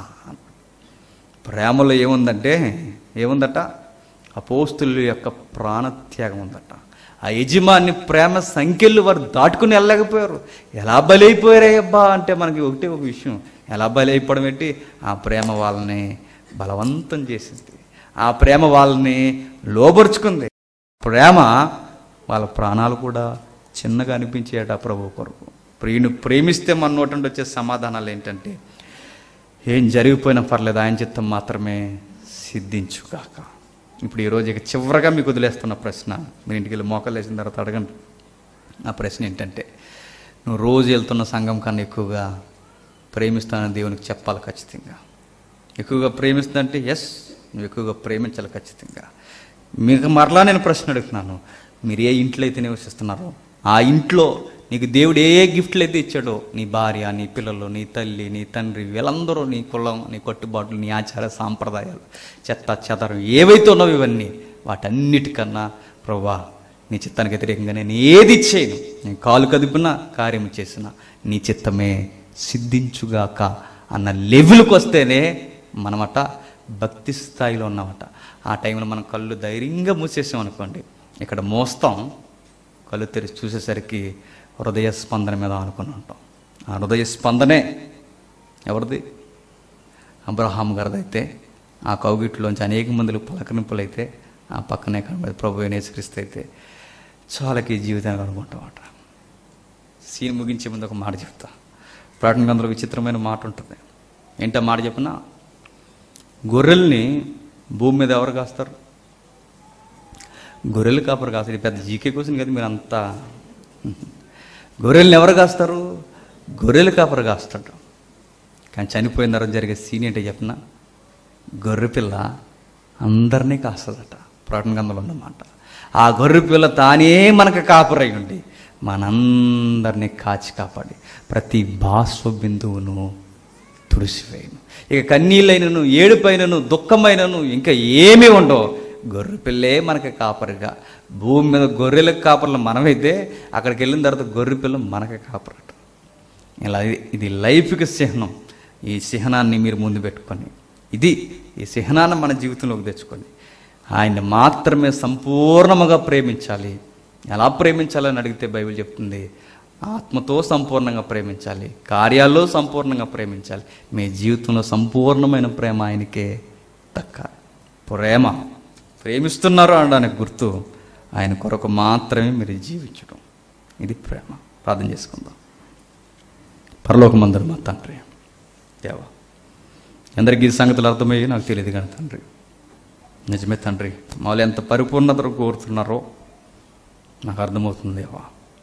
ప్రేమలో ఏముందంటే ఏముందట అపోస్తుల యొక్క ప్రాణత్యాగం ఉందట ఆ యజమాని ప్రేమ సంఖ్యలు వారు దాటుకుని వెళ్ళలేకపోయారు ఎలా బలైపోయారయ్యబ్బా అంటే మనకి ఒకటే ఒక విషయం ఎలా బలైపోవడం ఏంటి ఆ ప్రేమ వాళ్ళని బలవంతం చేసింది ఆ ప్రేమ వాళ్ళని లోబరుచుకుంది ప్రేమ వాళ్ళ ప్రాణాలు కూడా చిన్నగా అనిపించేట ప్రభు కొరకు ప్రియుని ప్రేమిస్తే మన నోటి నుండి వచ్చే సమాధానాలు ఏంటంటే ఏం జరిగిపోయినా పర్లేదు ఆయన చిత్తం మాత్రమే సిద్ధించుగాక ఇప్పుడు ఈరోజు ఇక చివరగా మీకు వదిలేస్తున్న ప్రశ్న మీరు ఇంటికి వెళ్ళి మోకాలు వేసిన తర్వాత అడగండి ఆ ప్రశ్న ఏంటంటే నువ్వు రోజు వెళ్తున్న సంఘం కన్నా ఎక్కువగా ప్రేమిస్తానని దేవునికి చెప్పాలి ఖచ్చితంగా ఎక్కువగా ప్రేమిస్తుందంటే ఎస్ నువ్వు ఎక్కువగా ప్రేమించాలి ఖచ్చితంగా మీకు మరలా నేను ప్రశ్న అడుగుతున్నాను మీరు ఏ ఇంట్లో అయితే నివసిస్తున్నారో ఆ ఇంట్లో నీకు దేవుడు ఏ ఏ గిఫ్ట్లు అయితే ఇచ్చాడో నీ భార్య నీ పిల్లలు నీ తల్లి నీ తండ్రి వీళ్ళందరూ నీ కులం నీ కట్టుబాట్లు నీ ఆచార సాంప్రదాయాలు చెత్త చెదరం ఏవైతే ఉన్నావు ఇవన్నీ వాటన్నిటికన్నా ప్రభా నీ చిత్తానికి వ్యతిరేకంగా నేను ఏది చేయను నేను కాలు కదిపినా కార్యం చేసిన నీ చిత్తమే సిద్ధించుగాక అన్న లెవెల్కి వస్తేనే మనమట భక్తి స్థాయిలో ఉన్నామట ఆ టైంలో మనం కళ్ళు ధైర్యంగా మూసేసాం అనుకోండి ఇక్కడ మోస్తాం కళ్ళు తెరిచి చూసేసరికి హృదయ స్పందన మీద అనుకుని ఉంటాం ఆ హృదయ స్పందనే ఎవరిది అబ్రహాం గారిదైతే ఆ కౌగిట్లోంచి అనేక మందిలో పలకరింపులైతే ఆ పక్కనే కనబడి ప్రభు యేసుక్రీస్తు అయితే చాలాకి జీవితాన్ని అనుకుంటామట సీన్ ముగించే ముందు ఒక మాట చెప్తా ప్రకటన గ్రంథంలో విచిత్రమైన మాట ఉంటుంది ఏంటో మాట చెప్పినా గొర్రెల్ని భూమి మీద ఎవరు కాస్తారు గొర్రెలు కాపరు కాస్తారు ఇది పెద్ద జీకే క్వశ్చన్ కదా మీరు అంతా గొర్రెల్ని ఎవరు కాస్తారు గొర్రెలు కాపరు కాస్తాడు కానీ చనిపోయిన తర్వాత జరిగే సీన్ ఏంటో చెప్పిన గొర్రె పిల్ల అందరినీ కాస్తుందట ప్రకటన గ్రంథంలో ఉన్నమాట ఆ గొర్రె పిల్ల తానే మనకు కాపరై ఉండి మనందరినీ కాచి కాపాడి ప్రతి బాష్ప బిందువును తుడిసివేయను ఇక కన్నీళ్ళైనను ఏడుపైనను దుఃఖమైనను ఇంకా ఏమీ ఉండవు గొర్రె పిల్లే మనకి కాపరిగా భూమి మీద గొర్రెలకు కాపర్లు మనమైతే అక్కడికి వెళ్ళిన తర్వాత గొర్రె పిల్ల మనకి కాపరట ఇలా ఇది- ఇది లైఫ్కి చిహ్నం ఈ చిహ్నాన్ని మీరు ముందు పెట్టుకొని ఇది ఈ చిహ్నాన్ని మన జీవితంలోకి తెచ్చుకొని ఆయన్ని మాత్రమే సంపూర్ణముగా ప్రేమించాలి ఎలా ప్రేమించాలని అడిగితే బైబిల్ చెప్తుంది ఆత్మతో సంపూర్ణంగా ప్రేమించాలి కార్యాల్లో సంపూర్ణంగా ప్రేమించాలి మీ జీవితంలో సంపూర్ణమైన ప్రేమ ఆయనకే దక్క ప్రేమ ప్రేమిస్తున్నారు అనడానికి గుర్తు ఆయన కొరకు మాత్రమే మీరు జీవించడం ఇది ప్రేమ ప్రార్థన చేసుకుందాం పరలోకమందరు మా తండ్రి దేవా ఎందరికీ ఈ సంగతులు అర్థమయ్యి నాకు తెలియదు కానీ తండ్రి నిజమే తండ్రి మాలో ఎంత పరిపూర్ణత కోరుతున్నారో నాకు అర్థమవుతుంది దేవా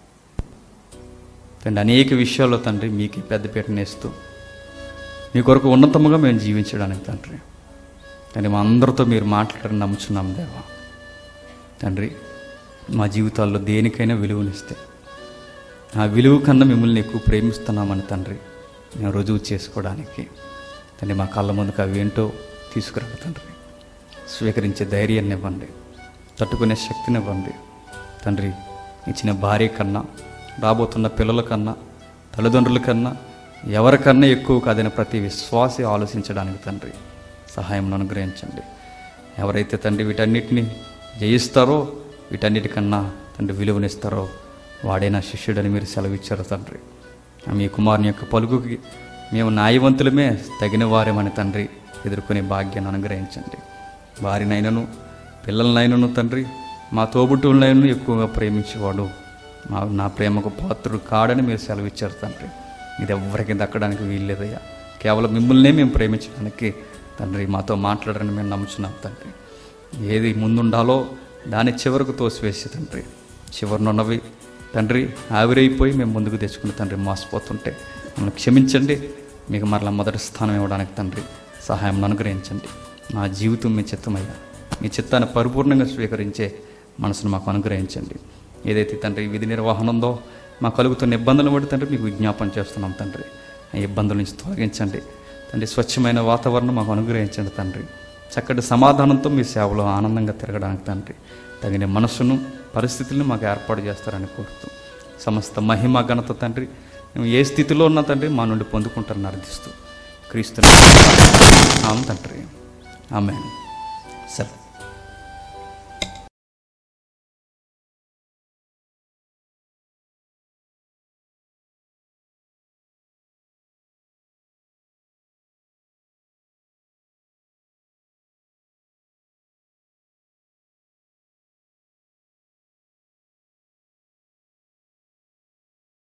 తండ్రి అనేక విషయాల్లో తండ్రి మీకు పెద్దపీట నేస్తూ మీ కొరకు ఉన్నతముగా మేము జీవించడానికి తండ్రి తండ్రి మా అందరితో మీరు మాట్లాడని నమ్ముచున్నాం దేవా తండ్రి మా జీవితాల్లో దేనికైనా విలువనిస్తే ఆ విలువ కన్నా మిమ్మల్ని ఎక్కువ ప్రేమిస్తున్నామని తండ్రి మేము రుజువు చేసుకోవడానికి తండ్రి మా కళ్ళ ముందుకు అవి ఏంటో తీసుకురా తండ్రి స్వీకరించే ధైర్యాన్ని ఇవ్వండి తట్టుకునే శక్తిని ఇవ్వండి తండ్రి ఇచ్చిన భార్య కన్నా రాబోతున్న పిల్లల కన్నా తల్లిదండ్రుల కన్నా ఎవరికన్నా ఎక్కువ కాదని ప్రతి విశ్వాసి ఆలోచించడానికి తండ్రి సహాయం అనుగ్రహించండి ఎవరైతే తండ్రి వీటన్నిటిని జయిస్తారో వీటన్నిటికన్నా తండ్రి విలువనిస్తారో వాడే నా శిష్యుడని మీరు సెలవిచ్చారు తండ్రి మీ కుమారుని యొక్క పలుకుకి మేము న్యాయవంతులమే తగిన వారేమని తండ్రి ఎదుర్కొనే భాగ్యాన్ని అనుగ్రహించండి వారినైనను పిల్లలనైనను తండ్రి మా తోబుట్టువులనైనా ఎక్కువగా ప్రేమించేవాడు మా నా ప్రేమకు పాత్రుడు కాడని మీరు సెలవిచ్చారు తండ్రి ఇది ఎవ్వరికి దక్కడానికి వీల్లేదయ్యా కేవలం మిమ్మల్నే మేము ప్రేమించడానికి తండ్రి మాతో మాట్లాడరని మేము నమ్ముచున్నాం తండ్రి ఏది ముందుండాలో దాని చివరకు తోసివేసి తండ్రి చివరినున్నవి తండ్రి ఆవిరైపోయి మేము ముందుకు తెచ్చుకున్న తండ్రి మోసపోతుంటే మమ్మల్ని క్షమించండి మీకు మరలా మొదటి స్థానం ఇవ్వడానికి తండ్రి సహాయం అనుగ్రహించండి మా జీవితం మీ చిత్తమయ్యా మీ చిత్తాన్ని పరిపూర్ణంగా స్వీకరించే మనసును మాకు అనుగ్రహించండి ఏదైతే తండ్రి విధి నిర్వహణ ఉందో మా కలుగుతున్న ఇబ్బందులను బట్టి తండ్రి మీకు విజ్ఞాపన చేస్తున్నాం తండ్రి ఆ ఇబ్బందుల నుంచి తొలగించండి తండ్రి స్వచ్ఛమైన వాతావరణం మాకు అనుగ్రహించండి తండ్రి చక్కటి సమాధానంతో మీ సేవలో ఆనందంగా తిరగడానికి తండ్రి తగిన మనసును పరిస్థితులను మాకు ఏర్పాటు చేస్తారని కోరుతూ సమస్త మహిమ ఘనత తండ్రి మేము ఏ స్థితిలో ఉన్నా తండ్రి మా నుండి పొందుకుంటారని అర్థిస్తూ క్రీస్తు తండ్రి ఆమె సరే